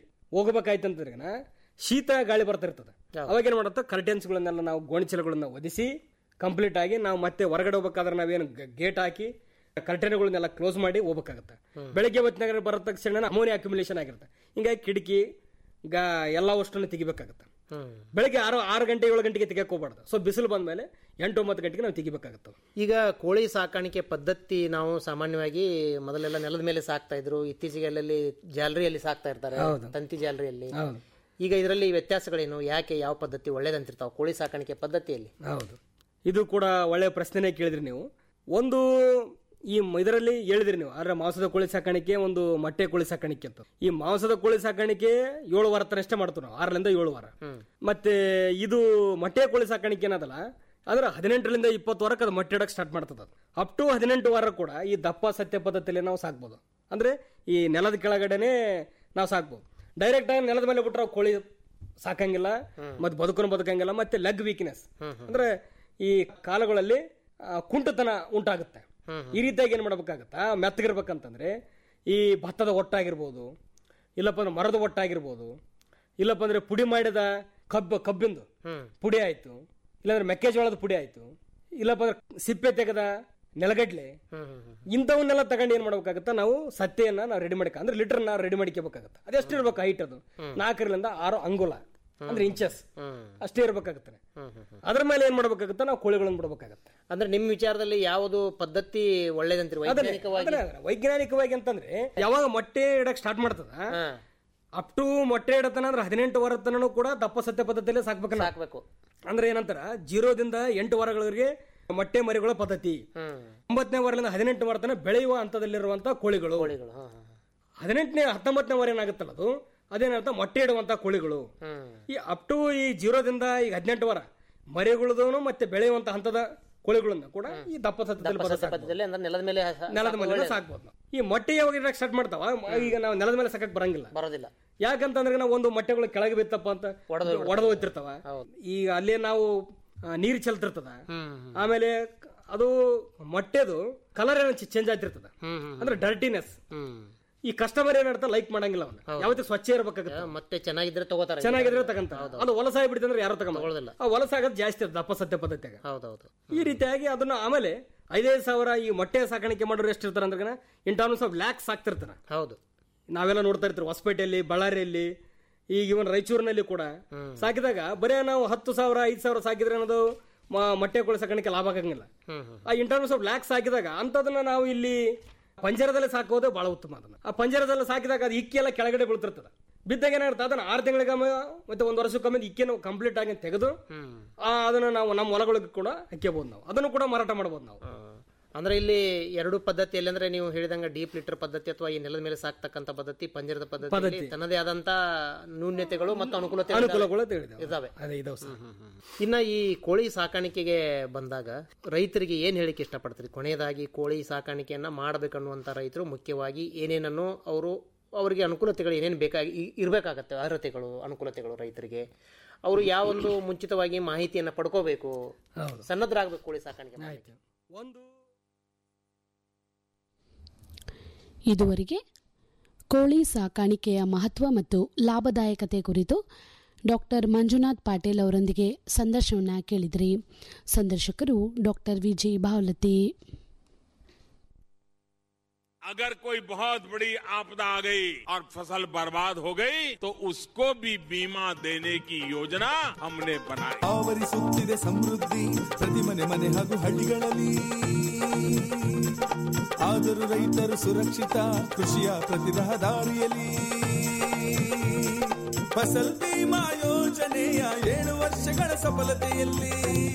ಹೋಗ್ಬೇಕಾಯ್ತಂದ್ರೆ ಶೀತ ಗಾಳಿ ಬರ್ತಾ ಇರ್ತದೆ ಅವಾಗ ಏನ್ ಮಾಡುತ್ತೆ ಕರ್ಟೆನ್ಸ್ಗಳನ್ನೆಲ್ಲ ನಾವು ಗೋಣಿಚೀಲಗಳನ್ನ ಒದಿಸಿ ಕಂಪ್ಲೀಟ್ ಆಗಿ ನಾವು ಮತ್ತೆ ಹೊರಗಡೆ ಹೋಗ್ಬೇಕಾದ್ರೆ ನಾವೇನು ಗೇಟ್ ಹಾಕಿ ಕರ್ಟನ್ಗಳನ್ನೆಲ್ಲ ಕ್ಲೋಸ್ ಮಾಡಿ ಹೋಗ್ಬೇಕಾಗತ್ತೆ ಬೆಳಗ್ಗೆ ಹೊತ್ತಿನಾಗ ಬರೋ ತಕ್ಷಣ ಅಮೋನಿಯಾ ಅಕ್ಯುಮುಲೇಷನ್ ಆಗಿರುತ್ತೆ ಹಿಂಗಾಗಿ ಕಿಟಕಿ ಗಾ ಎಲ್ಲ ವಸ್ತುನ ತೆಗಿಬೇಕಾಗತ್ತೆ ಬೆಳಗ್ಗೆ ಆರು ಆರು ಗಂಟೆ ಏಳು ಗಂಟೆಗೆ ತೆಗಿಯಕ್ಕೆ ಹೋಗ್ಬಾರ್ದು ಸೊ ಬಿಸಿಲು ಬಂದ್ಮೇಲೆ ಎಂಟು ಒಂಬತ್ತು ಗಂಟೆಗೆ ನಾವು ತೆಗಿಬೇಕಾಗತ್ತೆ ಈಗ ಕೋಳಿ ಸಾಕಾಣಿಕೆ ಪದ್ಧತಿ ನಾವು ಸಾಮಾನ್ಯವಾಗಿ ಮೊದಲೆಲ್ಲ ನೆಲದ ಮೇಲೆ ಸಾಕ್ತಾ ಇದ್ರು ಇತ್ತೀಚೆಗೆ ಅಲ್ಲಲ್ಲಿ ಜಾಲರಿಯಲ್ಲಿ ಸಾಕ್ತಾ ಇರ್ತಾರೆ ಹೌದು. ತಂತಿ ಜಾಲರಿಯಲ್ಲಿ ಹೌದು. ಈಗ ಇದರಲ್ಲಿ ವ್ಯತ್ಯಾಸಗಳೇನು ಯಾಕೆ ಯಾವ ಪದ್ಧತಿ ಒಳ್ಳೇದಂತಿರ್ತಾವ ಕೋಳಿ ಸಾಕಾಣಿಕೆ ಪದ್ಧತಿಯಲ್ಲಿ ಹೌದು ಇದು ಕೂಡ ಒಳ್ಳೆಯ ಪ್ರಶ್ನೆನೇ ಕೇಳಿದ್ರಿ ನೀವು ಒಂದು ಈ ಮ- ಇದರಲ್ಲಿ ಹೇಳಿದ್ರಿ ನೀವು ಆದ್ರೆ ಮಾಂಸದ ಕೋಳಿ ಸಾಕಾಣಿಕೆ ಒಂದು ಮೊಟ್ಟೆ ಕೋಳಿ ಸಾಕಾಣಿಕೆ ಅಂತ ಈ ಮಾಂಸದ ಕೋಳಿ ಸಾಕಾಣಿಕೆ ಏಳು ವಾರ ತನಕ ಅಷ್ಟೇ ಮಾಡ್ತೀವಿ ನಾವು ಆರರಿಂದ ಏಳು ವಾರ ಮತ್ತೆ ಇದು ಮೊಟ್ಟೆ ಕೋಳಿ ಸಾಕಾಣಿಕೆ ಏನದಲ್ಲ ಅಂದ್ರೆ ಹದಿನೆಂಟರಿಂದ ಇಪ್ಪತ್ತು ವಾರಕ್ಕೆ ಅದು ಮೊಟ್ಟೆ ಇಡಕ್ಕೆ ಸ್ಟಾರ್ಟ್ ಮಾಡ್ತದ ಅಪ್ ಟು ಹದಿನೆಂಟು ವಾರ ಕೂಡ ಈ ದಪ್ಪ ಸತ್ಯ ಪದ್ಧತಿಯಲ್ಲಿ ನಾವು ಸಾಕ್ಬೋದು ಅಂದ್ರೆ ಈ ನೆಲದ ಕೆಳಗಡೆನೆ ನಾವು ಸಾಕ್ಬೋದು ಡೈರೆಕ್ಟ್ ಆಗಿ ನೆಲದ ಮೇಲೆ ಬಿಟ್ರೆ ಅವು ಕೋಳಿ ಸಾಕಂಗಿಲ್ಲ ಮತ್ತೆ ಬದುಕನು ಬದುಕಂಗಿಲ್ಲ ಮತ್ತೆ ಲೆಗ್ ವೀಕ್ನೆಸ್ ಅಂದ್ರೆ ಈ ಕಾಲಗಳಲ್ಲಿ ಆ, ಕುಂಟತನ ಉಂಟಾಗುತ್ತೆ ಈ ರೀತಿಯಾಗಿ ಏನ್ ಮಾಡ್ಬೇಕಾಗತ್ತಾ ಮೆತ್ತಗಿರ್ಬೇಕಂತಂದ್ರೆ ಈ ಭತ್ತದ ಒಟ್ಟಾಗಿರ್ಬೋದು ಇಲ್ಲಪ್ಪ ಅಂದ್ರೆ ಮರದ ಒಟ್ಟಾಗಿರ್ಬೋದು ಇಲ್ಲಪ್ಪ ಅಂದ್ರೆ ಪುಡಿ ಮಾಡಿದ ಕಬ್ಬು ಕಬ್ಬಿಂದು ಪುಡಿ ಆಯ್ತು ಇಲ್ಲಾಂದ್ರೆ ಮೆಕ್ಕೆಜೋಳದ ಪುಡಿ ಆಯ್ತು ಇಲ್ಲಪ್ಪ ಅಂದ್ರೆ ಸಿಪ್ಪೆ ತೆಗೆದ ನೆಲಗಡ್ಲೆ ಇಂಥವನ್ನೆಲ್ಲ ತಗೊಂಡು ಏನ್ ಮಾಡ್ಬೇಕಾಗತ್ತ ನಾವು ಸತ್ತೆಯನ್ನ ನಾವು ರೆಡಿ ಮಾಡ್ಕ ಅಂದ್ರೆ ಲೀಟರ್ ನ ರೆಡಿ ಮಾಡ್ಕೋಬೇಕಾಗತ್ತೆ ಅದೆಷ್ಟು ಇರ್ಬೇಕು ಹೈಟ್ ಅದು ನಾಲ್ಕರಿಂದ ಆರು ಅಂಗುಲ ಅಂದ್ರೆ ಇಂಚಸ್ ಅಷ್ಟೇ ಇರ್ಬೇಕಾಗತ್ತೆ ಅದ್ರ ಮೇಲೆ ಏನ್ ಮಾಡ್ಬೇಕಾಗತ್ತ ನಾವು ಕೋಳಿಗಳನ್ನ ಬಿಡ್ಬೇಕಾಗತ್ತೆ ಅಂದ್ರೆ ನಿಮ್ ವಿಚಾರದಲ್ಲಿ ಯಾವುದು ಪದ್ಧತಿ ಒಳ್ಳೇದಂತೀರಿ ಅದನ್ನೇ, ವೈಜ್ಞಾನಿಕವಾಗಿ ಅದನ್ನೇ, ವೈಜ್ಞಾನಿಕವಾಗಿ ಅಂತಂದ್ರೆ ಯಾವಾಗ ಮೊಟ್ಟೆ ಇಡಕ್ ಸ್ಟಾರ್ಟ್ ಮಾಡ್ತದ ಅಪ್ ಟು ಮೊಟ್ಟೆ ಇಡತನ ಅಂದ್ರೆ ಹದಿನೆಂಟು ವಾರ ತನೂ ಕೂಡ ದಪ್ಪ ಸತ್ಯ ಪದ್ಧತಿಯಲ್ಲಿ ಸಾಕ್ಬೇಕು ಸಾಕ್ಬೇಕು ಅಂದ್ರೆ ಏನಂತಾರ ಜೀರೋದಿಂದ ಎಂಟು ವಾರಗಳವರೆಗೆ ಮೊಟ್ಟೆ ಮರಿಗಳ ಪದ್ಧತಿ ಒಂಬತ್ತನೇ ವಾರದಿಂದ ಹದಿನೆಂಟು ವಾರ ತನಕ ಬೆಳೆಯುವ ಹಂತದಲ್ಲಿರುವಂತ ಕೋಳಿಗಳು ಹದಿನೆಂಟನೇ ಹತ್ತೊಂಬತ್ತನೇ ವಾರ ಏನಾಗುತ್ತಲ್ಲ ಅದು ಅದೇನಂತ ಮೊಟ್ಟೆ ಇಡುವಂತ ಕೋಳಿಗಳು ಈ ಅಪ್ ಟು ಈ ಜೀರೋದಿಂದ ಈಗ ಹದಿನೆಂಟು ವಾರ ಮರಿಗಳದನು ಮತ್ತೆ ಬೆಳೆಯುವಂತ ಹಂತದ ಕೋಳಿಗಳನ್ನ ಕೂಡ ಈ ದಪ್ಪ ಸತ್ಯದಲ್ಲಿ ಪದ್ಧತಿ ಸಾಕ್ಬೋದು. ಪದ್ಧತಿಯಲ್ಲಿ ಅಂದ್ರೆ ನೆಲದ ಮೇಲೆ ಸ- ನೆಲದ ಸಾಕು ಮೇಲೆ ಒಳ್ಳೇದು. ಸಾಕ್ಬೋದು ನಾವು. ಈ ಮೊಟ್ಟೆ ಯಾವಾಗ ಇಡಕ್ ಸ್ಟಾರ್ಟ್ ಮಾಡ್ತಾವ ಮ- ಈಗ ನಾವು ನೆಲದ ಮೇಲೆ ಸಾಕಕ್ ಬರಂಗಿಲ್ಲ ಬರೋದಿಲ್ಲ ಯಾಕಂತಂದ್ರೆ ನಾವು ಒಂದು ಮೊಟ್ಟೆಗಳು ಕೆಳಗೆ ಬಿತ್ತಪ್ಪ ಅಂತ ಒಡೆದು ಹೋಗ್ತಿರ್ತಾವ ಈಗ ಅಲ್ಲೇ ನಾವು ಆ, ನೀರು ಚೆಲ್ತಿರ್ತದ ಆಮೇಲೆ ಕ- ಅದು ಮೊಟ್ಟೆದು ಕಲರ್ ಏನೋ ಚೇಂಜ್ ಆಗ್ತಿರ್ತದ ಅಂದ್ರೆ ಡರ್ಟಿನೆಸ್ ಈ ಕಸ್ಟಮರ್ ಏನಾಡ್ತಾ ಲೈಕ್ ಮಾಡಂಗಿಲ್ಲ ಅವನ್ನ ಯಾವತ್ತೂ ಸ್ವಚ್ಛ ಇರ್ಬೇಕಾಗತ್ತೆ ಮತ್ತೆ ಚೆನ್ನಾಗಿದ್ರೆ ತಗೋತಾರೆ ಚೆನ್ನಾಗಿದ್ರೆ ತಗಂತ ಅದು ಹೊಲಸಾಗಿ ಬಿಡ್ತಂದ್ರೆ ಯಾರು ತಗೊಂಡಿಲ್ಲ ಆ ಹೊಲಸಾಗದ್ ಜಾಸ್ತಿ ಅದು ದಪ್ಪ ಸತ್ಯ ಪದ್ಧತಿಯಾಗ ಹೌದೌದು ಈ ರೀತಿಯಾಗಿ ಅದನ್ನ ಆಮೇಲೆ ಐದೈದು ಸಾವಿರ ಈ ಮೊಟ್ಟೆ ಸಾಕಾಣಿಕೆ ಮಾಡೋರು ಎಷ್ಟಿರ್ತಾರ ಅಂದ್ರೆ ಇನ್ ಟರ್ಮ್ಸ್ ಆಫ್ ಲ್ಯಾಕ್ಸ್ ಸಾಕ್ತಿರ್ತಾರ ಹೌದು ನಾವೆಲ್ಲ ನೋಡ್ತಾ ಇರ್ತೀವಿ ಹೊಸಪೇಟೆಯಲ್ಲಿ ಬಳ್ಳಾರಿಯಲ್ಲಿ ಈಗ ಇವನ್ ರಾಯಚೂರಿನಲ್ಲಿ ಕೂಡ ಸಾಕಿದಾಗ ಬರೇ ನಾವು ಹತ್ತು ಸಾವಿರ ಐದು ಸಾವಿರ ಸಾಕಿದ್ರೆ ಅನ್ನೋದು ಮ- ಮೊಟ್ಟೆ ಕೋಳಿ ಸಾಕಾಣಿಕೆ ಲಾಭ ಆಗಂಗಿಲ್ಲ ಆ ಇನ್ ಟರ್ಮ್ಸ್ ಆಫ್ ಲ್ಯಾಕ್ಸ್ ಹಾಕಿದಾಗ ಅಂತದನ್ನ ನಾವು ಇಲ್ಲಿ ಪಂಜರದಲ್ಲಿ ಸಾಕೋದು ಬಹಳ ಉತ್ತಮ ಅದನ್ನ ಆ ಪಂಜರದಲ್ಲಿ ಸಾಕಿದಾಗ ಅದು ಇಕ್ಕಿ ಎಲ್ಲ ಕೆಳಗಡೆ ಬೀಳ್ತಿರ್ತದ ಬಿದ್ದಾಗ ಏನಾಗುತ್ತೆ ಅದನ್ನ ಆರು ತಿಂಗಳಿಗೊಮ್ಮೆ ಮತ್ತೆ ಒಂದು ವರ್ಷಕ್ಕೊಮ್ಮೆ ಇಕ್ಕಿನ ಕಂಪ್ಲೀಟ್ ಆಗಿ ತೆಗೆದು ಆ, ಅದನ್ನ ನಾವು ನಮ್ಮ ಹೊಲಗಳಿಗೆ ಕೂಡ ಹಾಕ್ಯಬಹುದು ನಾವು ಅದನ್ನು ಕೂಡ ಮಾರಾಟ ಮಾಡಬಹುದು ನಾವು ಅಂದ್ರೆ ಇಲ್ಲಿ ಎರಡು ಪದ್ಧತಿಯಲ್ಲಿ ಅಂದ್ರೆ ನೀವು ಹೇಳಿದಂಗ ಡೀಪ್ ಲಿಟರ್ ಪದ್ಧತಿ ಅಥವಾ ಈ ನೆಲದ ಮೇಲೆ ಸಾಕ್ತಕ್ಕಂತ ಪದ್ಧತಿ ಪಂಜರದ ಪದ್ಧತಿ ಪದ್ಧತಿ. ತನ್ನದೇ ಆದಂತ ನ್ಯೂನ್ಯತೆಗಳು ಮತ್ತು ಅನುಕೂಲತೆ ಅನುಕೂಲಗಳು ತಿಳಿದಾವೆ. ಇದಾವೆ ಅದೇ ಇದಾವೆ ಸರ್. ಇನ್ನ ಈ ಕೋಳಿ ಸಾಕಾಣಿಕೆಗೆ ಬಂದಾಗ ರೈತರಿಗೆ ಏನ್ ಹೇಳಿಕೆ ಇಷ್ಟಪಡ್ತೀರಿ ಕೊನೆಯದಾಗಿ ಕೋಳಿ ಸಾಕಾಣಿಕೆಯನ್ನ ಮಾಡಬೇಕನ್ನುವಂತ ರೈತರು ಮುಖ್ಯವಾಗಿ ಏನೇನನ್ನು ಅವರು ಅವರಿಗೆ ಅನುಕೂಲತೆಗಳು ಏನೇನು ಬೇಕಾಗಿ ಇ- ಇರ್ಬೇಕಾಗತ್ತೆ ಅರ್ಹತೆಗಳು ಅನುಕೂಲತೆಗಳು ರೈತರಿಗೆ ಅವರು ಯಾವೊಂದು ಮುಂಚಿತವಾಗಿ ಮಾಹಿತಿಯನ್ನ ಪಡ್ಕೋಬೇಕು ಹೌದು. ಸನ್ನದ್ಧರಾಗಬೇಕು ಕೋಳಿ ಸಾಕಾಣಿಕೆ ಮಾಡ್ಲಿಕ್ಕೆ. ಒಂದು ಇದುವರೆಗೆ ಕೋಳಿ ಸಾಕಾಣಿಕೆಯ ಮಹತ್ವ ಮತ್ತು ಲಾಭದಾಯಕತೆ ಕುರಿತು ಡಾಕ್ಟರ್ ಮಂಜುನಾಥ್ ಪಾಟೀಲ್ ಅವರೊಂದಿಗೆ ಸಂದರ್ಶನವನ್ನು ಕೇಳಿದ್ರಿ ಸಂದರ್ಶಕರು ಡಾಕ್ಟರ್ ವಿಜಯ್ ಭಾವಲತಿ अगर कोई बहुत बड़ी आपदा आ गई और फसल बर्बाद हो गई तो उसको भी बीमा देने की योजना हमने बनाई ಆವರಿಸುತ್ತಿದೆ ಸಮೃದ್ಧಿ ಪ್ರತಿ ಮನೆ ಮನೆ ಹಾಗೂ ಹಳ್ಳಿಗಳಲ್ಲಿ ಆದರೂ ರೈತರು ಸುರಕ್ಷಿತ ಕೃಷಿಯ ಪ್ರತಿ ರಹದಾರಿಯಲ್ಲಿ ಫಸಲ್ ಬಿಮಾ ಯೋಜನೆಯ ಏಳು ವರ್ಷಗಳ ಸಫಲತೆಯಲ್ಲಿ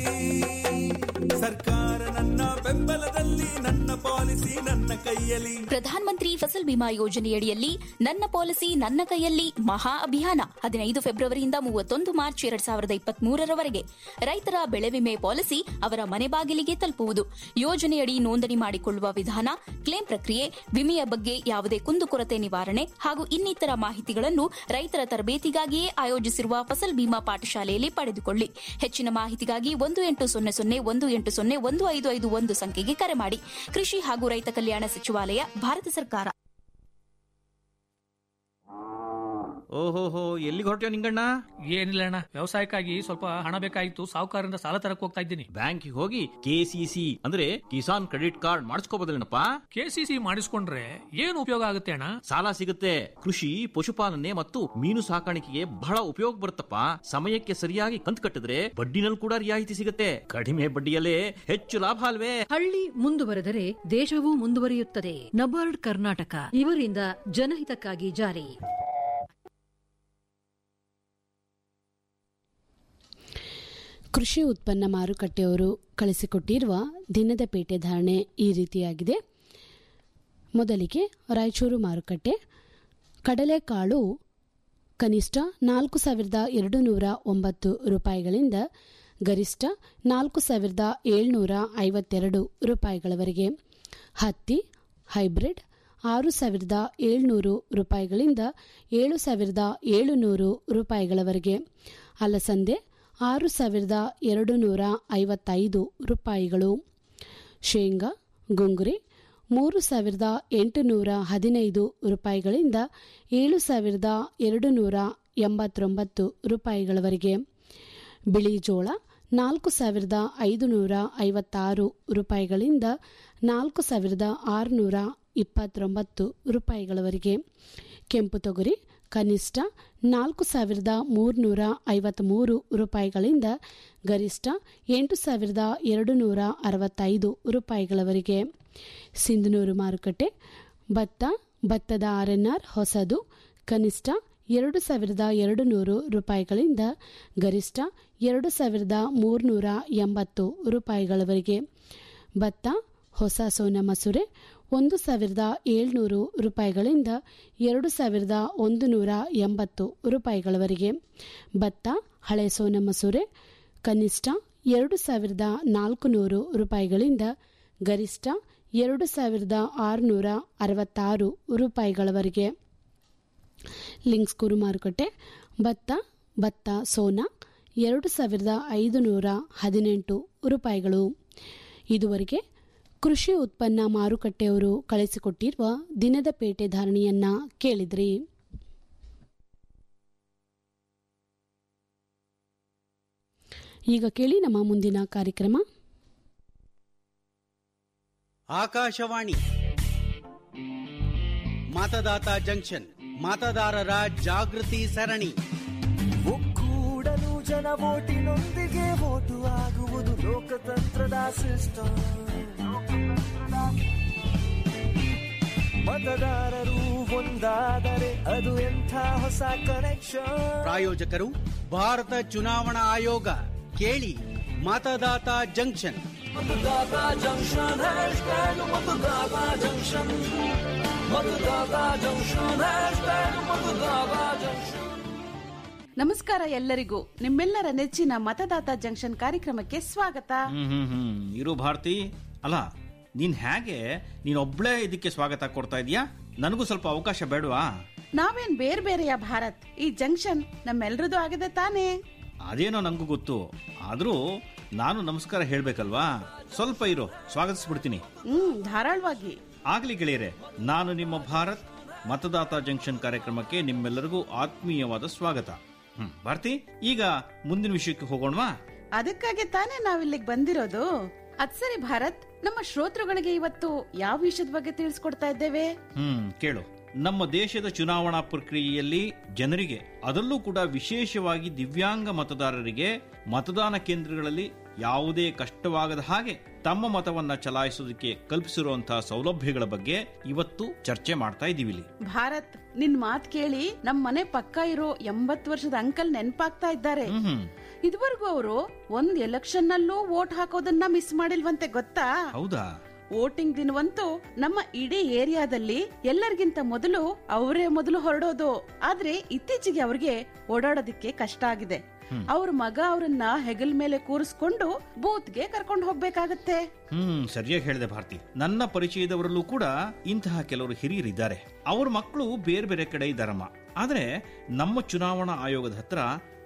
ಸರ್ಕಾರ ನನ್ನ ಬೆಂಬಲದಲ್ಲಿ ನನ್ನ ಪಾಲಿಸಿ ನನ್ನ ಕೈಯಲ್ಲಿ ಪ್ರಧಾನ ಮಂತ್ರಿ ಫಸಲ್ ಬಿಮಾ ಯೋಜನೆಯಡಿಯಲ್ಲಿ ನನ್ನ ಪಾಲಿಸಿ ನನ್ನ ಕೈಯಲ್ಲಿ ಮಹಾ ಅಭಿಯಾನ ಹದಿನೈದು ಫೆಬ್ರವರಿಯಿಂದ ಮೂವತ್ತೊಂದು ಮಾರ್ಚ್ ಎರಡ್ ಸಾವಿರದ ಇಪ್ಪತ್ಮೂರರವರೆಗೆ ರೈತರ ಬೆಳೆ ವಿಮೆ ಪಾಲಿಸಿ ಅವರ ಮನೆ ಬಾಗಿಲಿಗೆ ತಲುಪುವುದು ಯೋಜನೆಯಡಿ ನೋಂದಣಿ ಮಾಡಿಕೊಳ್ಳುವ ವಿಧಾನ ಕ್ಲೇಮ್ ಪ್ರಕ್ರಿಯೆ ವಿಮೆಯ ಬಗ್ಗೆ ಯಾವುದೇ ಕುಂದುಕೊರತೆ ನಿವಾರಣೆ ಹಾಗೂ ಇನ್ನಿತರ ಮಾಹಿತಿಗಳನ್ನು ರೈತರ ತರಬೇತಿಗಾಗಿಯೇ ಆಯೋಜಿಸಿರುವ ಫಸಲ್ ಬಿಮಾ ಪಾಠಶಾಲೆಯಲ್ಲಿ ಪಡೆದುಕೊಳ್ಳಿ ಹೆಚ್ಚಿನ ಮಾಹಿತಿಗಾಗಿ ಒಂದು ಎಂಟು ಸೊನ್ನೆ ಸೊನ್ನೆ ಒಂದು ಎಂಟು ಸೊನ್ನೆ ಒಂದು ಐದು ಐದು ಒಂದು ಸಂಖ್ಯೆಗೆ ಕರೆ ಮಾಡಿ ಕೃಷಿ ಹಾಗೂ ರೈತ ಕಲ್ಯಾಣ ಸಚಿವಾಲಯ ಭಾರತ ಸರ್ಕಾರ ಓಹೋಹೋ ಎಲ್ಲಿಗೆ ಹೊರಟ್ಯೋ ನಿಂಗಣ್ಣ ಏನಿಲ್ಲ ಅಣ್ಣ ವ್ಯವಸಾಯಕ್ಕಾಗಿ ಸ್ವಲ್ಪ ಹಣ ಬೇಕಾಗಿತ್ತು ಸಾಹುಕಾರರಿಂದ ಸಾಲ ತರಕ್ ಹೋಗ್ತಾ ಇದ್ದೀನಿ ಬ್ಯಾಂಕಿಗೆ ಹೋಗಿ ಕೆಸಿಸಿ ಅಂದ್ರೆ ಕಿಸಾನ್ ಕ್ರೆಡಿಟ್ ಕಾರ್ಡ್ ಮಾಡಿಸ್ಕೋಬೋದಲ್ಲೇನಪ್ಪ ಕೆಸಿಸಿ ಮಾಡಿಸ್ಕೊಂಡ್ರೆ ಏನು ಉಪಯೋಗ ಆಗುತ್ತೆ ಅಣ್ಣ ಸಾಲ ಸಿಗುತ್ತೆ ಕೃಷಿ ಪಶುಪಾಲನೆ ಮತ್ತು ಮೀನು ಸಾಕಾಣಿಕೆಗೆ ಬಹಳ ಉಪಯೋಗ ಬರುತ್ತಪ್ಪ ಸಮಯಕ್ಕೆ ಸರಿಯಾಗಿ ಕಂತು ಕಟ್ಟಿದ್ರೆ ಬಡ್ಡಿನಲ್ಲಿ ಕೂಡ ರಿಯಾಯಿತಿ ಸಿಗುತ್ತೆ ಕಡಿಮೆ ಬಡ್ಡಿಯಲ್ಲೇ ಹೆಚ್ಚು ಲಾಭ ಅಲ್ವೇ ಹಳ್ಳಿ ಮುಂದುವರೆದರೆ ದೇಶವೂ ಮುಂದುವರಿಯುತ್ತದೆ ನಬಾರ್ಡ್ ಕರ್ನಾಟಕ ಇವರಿಂದ ಜನಹಿತಕ್ಕಾಗಿ ಜಾರಿ ಕೃಷಿ ಉತ್ಪನ್ನ ಮಾರುಕಟ್ಟೆಯವರು ಕಳಿಸಿಕೊಟ್ಟಿರುವ ದಿನದ ಪೇಟೆ ಧಾರಣೆ ಈ ರೀತಿಯಾಗಿದೆ ಮೊದಲಿಗೆ ರಾಯಚೂರು ಮಾರುಕಟ್ಟೆ ಕಡಲೆಕಾಳು ಕನಿಷ್ಠ ನಾಲ್ಕು ಸಾವಿರದ ಎರಡು ನೂರ ಒಂಬತ್ತು ರೂಪಾಯಿಗಳಿಂದ ಗರಿಷ್ಠ ನಾಲ್ಕು ಸಾವಿರದ ಏಳ್ನೂರ ಐವತ್ತೆರಡು ರೂಪಾಯಿಗಳವರೆಗೆ ಹತ್ತಿ ಹೈಬ್ರಿಡ್ ಆರು ಸಾವಿರದ ಏಳ್ನೂರು ರೂಪಾಯಿಗಳಿಂದ ಏಳು ಸಾವಿರದ ಏಳುನೂರು ರೂಪಾಯಿಗಳವರೆಗೆ ಅಲಸಂದೆ ಆರು ಸಾವಿರದ ಎರಡು ನೂರ ಐವತ್ತೈದು ರೂಪಾಯಿಗಳು ಶೇಂಗಾ ಗುಂಗುರಿ ಮೂರು ಸಾವಿರದ ಎಂಟುನೂರ ಹದಿನೈದು ರೂಪಾಯಿಗಳಿಂದ ಏಳು ಸಾವಿರದ ಎರಡು ನೂರ ಎಂಬತ್ತೊಂಬತ್ತು ರೂಪಾಯಿಗಳವರೆಗೆ ಬಿಳಿ ಜೋಳ ನಾಲ್ಕು ಸಾವಿರದ ಐದುನೂರ ಐವತ್ತಾರು ರೂಪಾಯಿಗಳಿಂದ ನಾಲ್ಕು ಸಾವಿರದ ಆರುನೂರ ಇಪ್ಪತ್ತೊಂಬತ್ತು ರೂಪಾಯಿಗಳವರೆಗೆ ಕೆಂಪು ತೊಗರಿ ಕನಿಷ್ಠ ನಾಲ್ಕು ಸಾವಿರದ ಮೂರುನೂರ ಐವತ್ತ್ಮೂರು ರೂಪಾಯಿಗಳಿಂದ ಗರಿಷ್ಠ ಎಂಟು ಸಾವಿರದ ಎರಡು ನೂರ ಅರವತ್ತೈದು ರೂಪಾಯಿಗಳವರೆಗೆ ಸಿಂಧನೂರು ಮಾರುಕಟ್ಟೆ ಭತ್ತ ಭತ್ತದ ಆರ್ಎನ್ಆರ್ ಹೊಸದು ಕನಿಷ್ಠ ಎರಡು ಸಾವಿರದ ಎರಡು ನೂರು ರೂಪಾಯಿಗಳಿಂದ ಗರಿಷ್ಠ ಎರಡು ಸಾವಿರದ ಮೂರುನೂರ ಎಂಬತ್ತು ರೂಪಾಯಿಗಳವರೆಗೆ ಭತ್ತ ಹೊಸ ಸೋನ ಮಸೂರೆ ಒಂದು ಸಾವಿರದ ಏಳ್ನೂರು ರೂಪಾಯಿಗಳಿಂದ ಎರಡು ಸಾವಿರದ ಒಂದು ನೂರ ಎಂಬತ್ತು ರೂಪಾಯಿಗಳವರೆಗೆ ಭತ್ತ ಹಳೆ ಸೋನ ಮಸೂರೆ ಕನಿಷ್ಠ ಎರಡು ಸಾವಿರದ ನಾಲ್ಕು ನೂರು ರೂಪಾಯಿಗಳಿಂದ ಗರಿಷ್ಠ ಎರಡು ಸಾವಿರದ ಆರುನೂರ ಅರವತ್ತಾರು ರೂಪಾಯಿಗಳವರೆಗೆ ಲಿಂಕ್ಸ್ ಕುರು ಮಾರುಕಟ್ಟೆ ಭತ್ತ ಭತ್ತ ಸೋನಾ ಎರಡು ಸಾವಿರದ ಐದು ನೂರ ಹದಿನೆಂಟು ರೂಪಾಯಿಗಳು ಇದುವರೆಗೆ ಕೃಷಿ ಉತ್ಪನ್ನ ಮಾರುಕಟ್ಟೆಯವರು ಕಳಿಸಿಕೊಟ್ಟಿರುವ ದಿನದ ಪೇಟೆ ಧಾರಣೆಯನ್ನ ಕೇಳಿದ್ರಿ ಈಗ ಕೇಳಿ ನಮ್ಮ ಮುಂದಿನ ಕಾರ್ಯಕ್ರಮ ಆಕಾಶವಾಣಿ ಮತದಾತ ಜಂಕ್ಷನ್ ಮತದಾರರ ಜಾಗೃತಿ ಸರಣಿ ಒಕ್ಕೂಡಲು ಜನ ಓಟಿನೊಂದಿಗೆ ಓಟು ಆಗುವುದು ಲೋಕತಂತ್ರದ ಸಿಸ್ಟಮ್ ಮತದಾರರು ಒಂದಾದರೆ ಅದು ಎಂಥ ಹೊಸ ಕನೆಕ್ಷನ್ ಪ್ರಾಯೋಜಕರು ಭಾರತ ಚುನಾವಣಾ ಆಯೋಗ ಕೇಳಿ Matdata junction Matdata junction hashtag Matdata junction Matdata junction hashtag Matdata junction ನಮಸ್ಕಾರ ಎಲ್ಲರಿಗೂ ನಿಮ್ಮೆಲ್ಲರ ನೆಚ್ಚಿನ ಮತದಾತ ಜಂಕ್ಷನ್ ಕಾರ್ಯಕ್ರಮಕ್ಕೆ ಸ್ವಾಗತ ಹ್ಮ್ ಹ್ಮ್ ಹ್ಮ್ ಇರು ಭಾರತಿ ಅಲ್ಲ ನೀನ್ ಹೇಗೆ ನೀನ್ ಒಬ್ಳೇ ಇದಕ್ಕೆ ಸ್ವಾಗತ ಕೊಡ್ತಾ ಇದೀಯಾ ನನಗೂ ಸ್ವಲ್ಪ ಅವಕಾಶ ಬೇಡವಾ ನಾವೇನ್ ಬೇರೆ ಬೇರೆಯ ಭಾರತ್ ಈ ಜಂಕ್ಷನ್ ನಮ್ಮೆಲ್ರದ್ದು ಆಗಿದೆ ತಾನೇ ಅದೇನೋ ನಂಗೂ ಗೊತ್ತು ಆದ್ರೂ ನಾನು ನಮಸ್ಕಾರ ಹೇಳ್ಬೇಕಲ್ವಾ ಸ್ವಲ್ಪ ಇರು ಸ್ವಾಗತಿಸ್ಬಿಡ್ತೀನಿ ಹ್ಮ್ ಧಾರಾಳವಾಗಿ ಆಗ್ಲಿ ಗೆಳೆಯರೆ ನಾನು ನಿಮ್ಮ ಭಾರತ್ ಮತದಾತ ಜಂಕ್ಷನ್ ಕಾರ್ಯಕ್ರಮಕ್ಕೆ ನಿಮ್ಮೆಲ್ಲರಿಗೂ ಆತ್ಮೀಯವಾದ ಸ್ವಾಗತ ಹ್ಮ್ ಭಾರತಿ ಈಗ ಮುಂದಿನ ವಿಷಯಕ್ಕೆ ಹೋಗೋಣವಾ ಅದಕ್ಕಾಗಿ ತಾನೇ ನಾವಿಲ್ಲಿಗೆ ಬಂದಿರೋದು ಅದ್ ಸರಿ ಭಾರತ್ ನಮ್ಮ ಶ್ರೋತೃಗಳಿಗೆ ಇವತ್ತು ಯಾವ ವಿಷಯದ ಬಗ್ಗೆ ತಿಳಿಸ್ಕೊಡ್ತಾ ಇದ್ದೇವೆ ಹ್ಮ್ ಕೇಳು ನಮ್ಮ ದೇಶದ ಚುನಾವಣಾ ಪ್ರಕ್ರಿಯೆಯಲ್ಲಿ ಜನರಿಗೆ ಅದರಲ್ಲೂ ಕೂಡ ವಿಶೇಷವಾಗಿ ದಿವ್ಯಾಂಗ ಮತದಾರರಿಗೆ ಮತದಾನ ಕೇಂದ್ರಗಳಲ್ಲಿ ಯಾವುದೇ ಕಷ್ಟವಾಗದ ಹಾಗೆ ತಮ್ಮ ಮತವನ್ನ ಚಲಾಯಿಸೋದಕ್ಕೆ ಕಲ್ಪಿಸಿರುವಂತಹ ಸೌಲಭ್ಯಗಳ ಬಗ್ಗೆ ಇವತ್ತು ಚರ್ಚೆ ಮಾಡ್ತಾ ಇದ್ದೀವಿ ಇಲ್ಲಿ ಭಾರತ್ ನಿನ್ ಮಾತ್ ಕೇಳಿ ನಮ್ ಮನೆ ಪಕ್ಕ ಇರೋ ಎಂಬತ್ ವರ್ಷದ ಅಂಕಲ್ ನೆನ್ಪಾಗ್ತಾ ಇದ್ದಾರೆ ಹ್ಮ್ ಇದುವರೆಗೂ ಅವರು ಒಂದ್ ಎಲೆಕ್ಷನ್ ನಲ್ಲೂ ವೋಟ್ ಹಾಕೋದನ್ನ ಮಿಸ್ ಮಾಡಿಲ್ವಂತೆ ಗೊತ್ತಾ ಹೌದಾ ವೋಟಿಂಗ್ ದಿನವಂತೂ ನಮ್ಮ ಇಡೀ ಏರಿಯಾದಲ್ಲಿ ಎಲ್ಲರಿಗಿಂತ ಮೊದಲು ಅವರೇ ಮೊದಲು ಹೊರಡೋದು ಆದ್ರೆ ಇತ್ತೀಚೆಗೆ ಅವ್ರಿಗೆ ಓಡಾಡೋದಿಕ್ಕೆ ಕಷ್ಟ ಆಗಿದೆ ಅವ್ರ ಮಗ ಅವರನ್ನ ಹೆಗಲ್ ಮೇಲೆ ಕೂರಿಸ್ಕೊಂಡು ಬೂತ್ಗೆ ಕರ್ಕೊಂಡು ಹೋಗ್ಬೇಕಾಗತ್ತೆ ಹ್ಮ್ ಸರಿಯಾಗಿ ಹೇಳಿದೆ ಭಾರತಿ ನನ್ನ ಪರಿಚಯದವರಲ್ಲೂ ಕೂಡ ಇಂತಹ ಕೆಲವರು ಹಿರಿಯರಿದ್ದಾರೆ ಅವ್ರ ಮಕ್ಕಳು ಬೇರೆ ಬೇರೆ ಕಡೆ ಇದ್ದಾರಮ್ಮ ಆದ್ರೆ ನಮ್ಮ ಚುನಾವಣಾ ಆಯೋಗದ ಹತ್ರ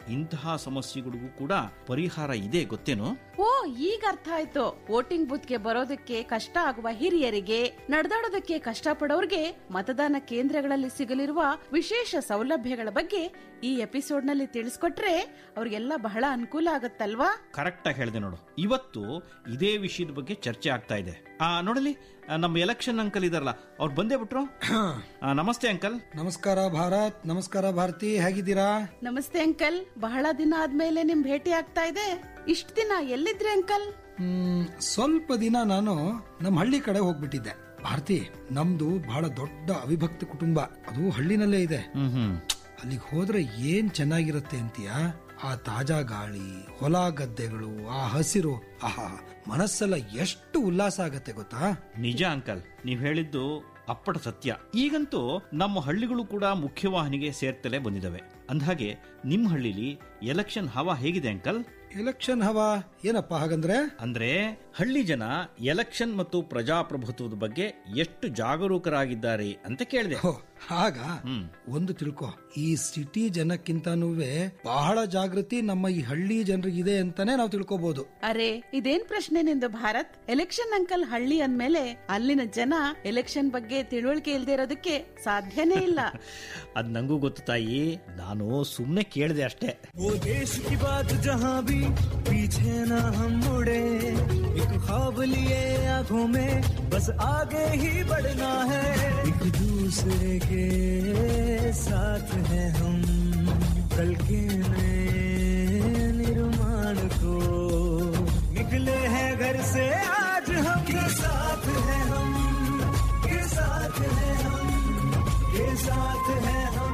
ಇಂತಹ ಸಮಸ್ಯೆಗಳಿಗೂ ಕೂಡ ಪರಿಹಾರ ಇದೆ ಗೊತ್ತೇನೋ ಓ ಈಗ ಅರ್ಥ ಆಯ್ತು ವೋಟಿಂಗ್ ಬೂತ್ಗೆ ಬರೋದಕ್ಕೆ ಕಷ್ಟ ಆಗುವ ಹಿರಿಯರಿಗೆ ನಡೆದಾಡೋದಕ್ಕೆ ಕಷ್ಟಪಡೋರ್ಗೆ ಮತದಾನ ಕೇಂದ್ರಗಳಲ್ಲಿ ಸಿಗಲಿರುವ ವಿಶೇಷ ಸೌಲಭ್ಯಗಳ ಬಗ್ಗೆ ಈ ಎಪಿಸೋಡ್ ನಲ್ಲಿ ತಿಳಿಸ್ಕೊಟ್ರೆ ಅವ್ರಿಗೆಲ್ಲ ಬಹಳ ಅನುಕೂಲ ಆಗತ್ತಲ್ವಾ ಕರೆಕ್ಟ್ ಆಗಿ ಹೇಳಿದೆ ನೋಡು ಇವತ್ತು ಇದೇ ವಿಷಯದ ಬಗ್ಗೆ ಚರ್ಚೆ ಆಗ್ತಾ ಇದೆ ಆ ನೋಡಲಿ ಆ, ನಮ್ಮ ಎಲೆಕ್ಷನ್ ಅಂಕಲ್ ಇದಾರಲ್ಲ ಅವ್ರು ಬಂದೇ ಬಿಟ್ರು ಆ, ನಮಸ್ತೆ ಅಂಕಲ್ ನಮಸ್ಕಾರ ಭಾರತ್ ನಮಸ್ಕಾರ ಭಾರತಿ ಹೇಗಿದ್ದೀರಾ ನಮಸ್ತೆ ಅಂಕಲ್ ಬಹಳ ದಿನ ಆದ್ಮೇಲೆ ನಿಮ್ ಭೇಟಿ ಆಗ್ತಾ ಇದೆ ಇಷ್ಟ ದಿನ ಎಲ್ಲಿದ್ರಿ ಅಂಕಲ್ ಹ್ಮ್, ಸ್ವಲ್ಪ ದಿನ ನಾನು ನಮ್ಮ ಹಳ್ಳಿ ಕಡೆ ಹೋಗ್ಬಿಟ್ಟಿದ್ದೆ ಭಾರತಿ ನಮ್ದು ಬಹಳ ದೊಡ್ಡ ಅವಿಭಕ್ತ ಕುಟುಂಬ ಅದು ಹಳ್ಳಿನಲ್ಲೇ ಇದೆ ಅಲ್ಲಿಗೆ ಹೋದ್ರೆ ಏನ್ ಚೆನ್ನಾಗಿರುತ್ತೆ ಅಂತೀಯಾ ಆ ತಾಜಾ ಗಾಳಿ ಹೊಲ ಗದ್ದೆಗಳು ಆ ಹಸಿರು ಆಹಾ ಮನಸ್ಸೆಲ್ಲ ಎಷ್ಟು ಉಲ್ಲಾಸ ಆಗತ್ತೆ ಗೊತ್ತಾ ನಿಜ ಅಂಕಲ್ ನೀವ್ ಹೇಳಿದ್ದು ಅಪ್ಪಟ ಸತ್ಯ ಈಗಂತೂ ನಮ್ಮ ಹಳ್ಳಿಗಳು ಕೂಡ ಮುಖ್ಯವಾಹಿನಿಗೆ ಸೇರ್ತಲೇ ಬಂದಿದ್ದಾವೆ ಅಂದಹಾಗೆ ನಿಮ್ಮ ಹಳ್ಳಿಲಿ ಎಲೆಕ್ಷನ್ ಹವಾ ಹೇಗಿದೆ ಅಂಕಲ್ ಎಲೆಕ್ಷನ್ ಹವಾ ಏನಪ್ಪ ಹಾಗಂದ್ರೆ ಅಂದ್ರೆ ಹಳ್ಳಿ ಜನ ಎಲೆಕ್ಷನ್ ಮತ್ತು ಪ್ರಜಾಪ್ರಭುತ್ವದ ಬಗ್ಗೆ ಎಷ್ಟು ಜಾಗರೂಕರಾಗಿದ್ದಾರೆ ಅಂತ ಕೇಳಿದೆ ಹಾಗ ಒಂದು ತಿಳ್ಕೊ ಈ ಸಿಟಿ ಜನಕ್ಕಿಂತನೂ ಬಹಳ ಜಾಗೃತಿ ನಮ್ಮ ಈ ಹಳ್ಳಿ ಜನರಿಗಿದೆ ಅಂತಾನೆ ನಾವು ತಿಳ್ಕೊಬಹುದು ಅರೆ ಇದೇನ್ ಪ್ರಶ್ನೆ ನಿಂದು ಭಾರತ್ ಎಲೆಕ್ಷನ್ ಅಂಕಲ್ ಹಳ್ಳಿ ಅಂದ್ಮೇಲೆ ಅಲ್ಲಿನ ಜನ ಎಲೆಕ್ಷನ್ ಬಗ್ಗೆ ತಿಳುವಳಿಕೆ ಇಲ್ದೇ ಇರೋದಕ್ಕೆ ಸಾಧ್ಯನೇ ಇಲ್ಲ ಅದ್ ನಂಗೂ ಗೊತ್ತು ತಾಯಿ ನಾನು ಸುಮ್ನೆ ಕೇಳಿದೆ ಅಷ್ಟೇ वो देश की बात जहाँ भी पीछे ना हम मुड़े एक ख्वाब लिए आंखों में बस आगे ही बढ़ना है एक दूसरे के साथ हैं हम कल के नए निर्माण को निकले हैं घर से आज हम के साथ हैं हम के साथ हैं हम के साथ हैं हम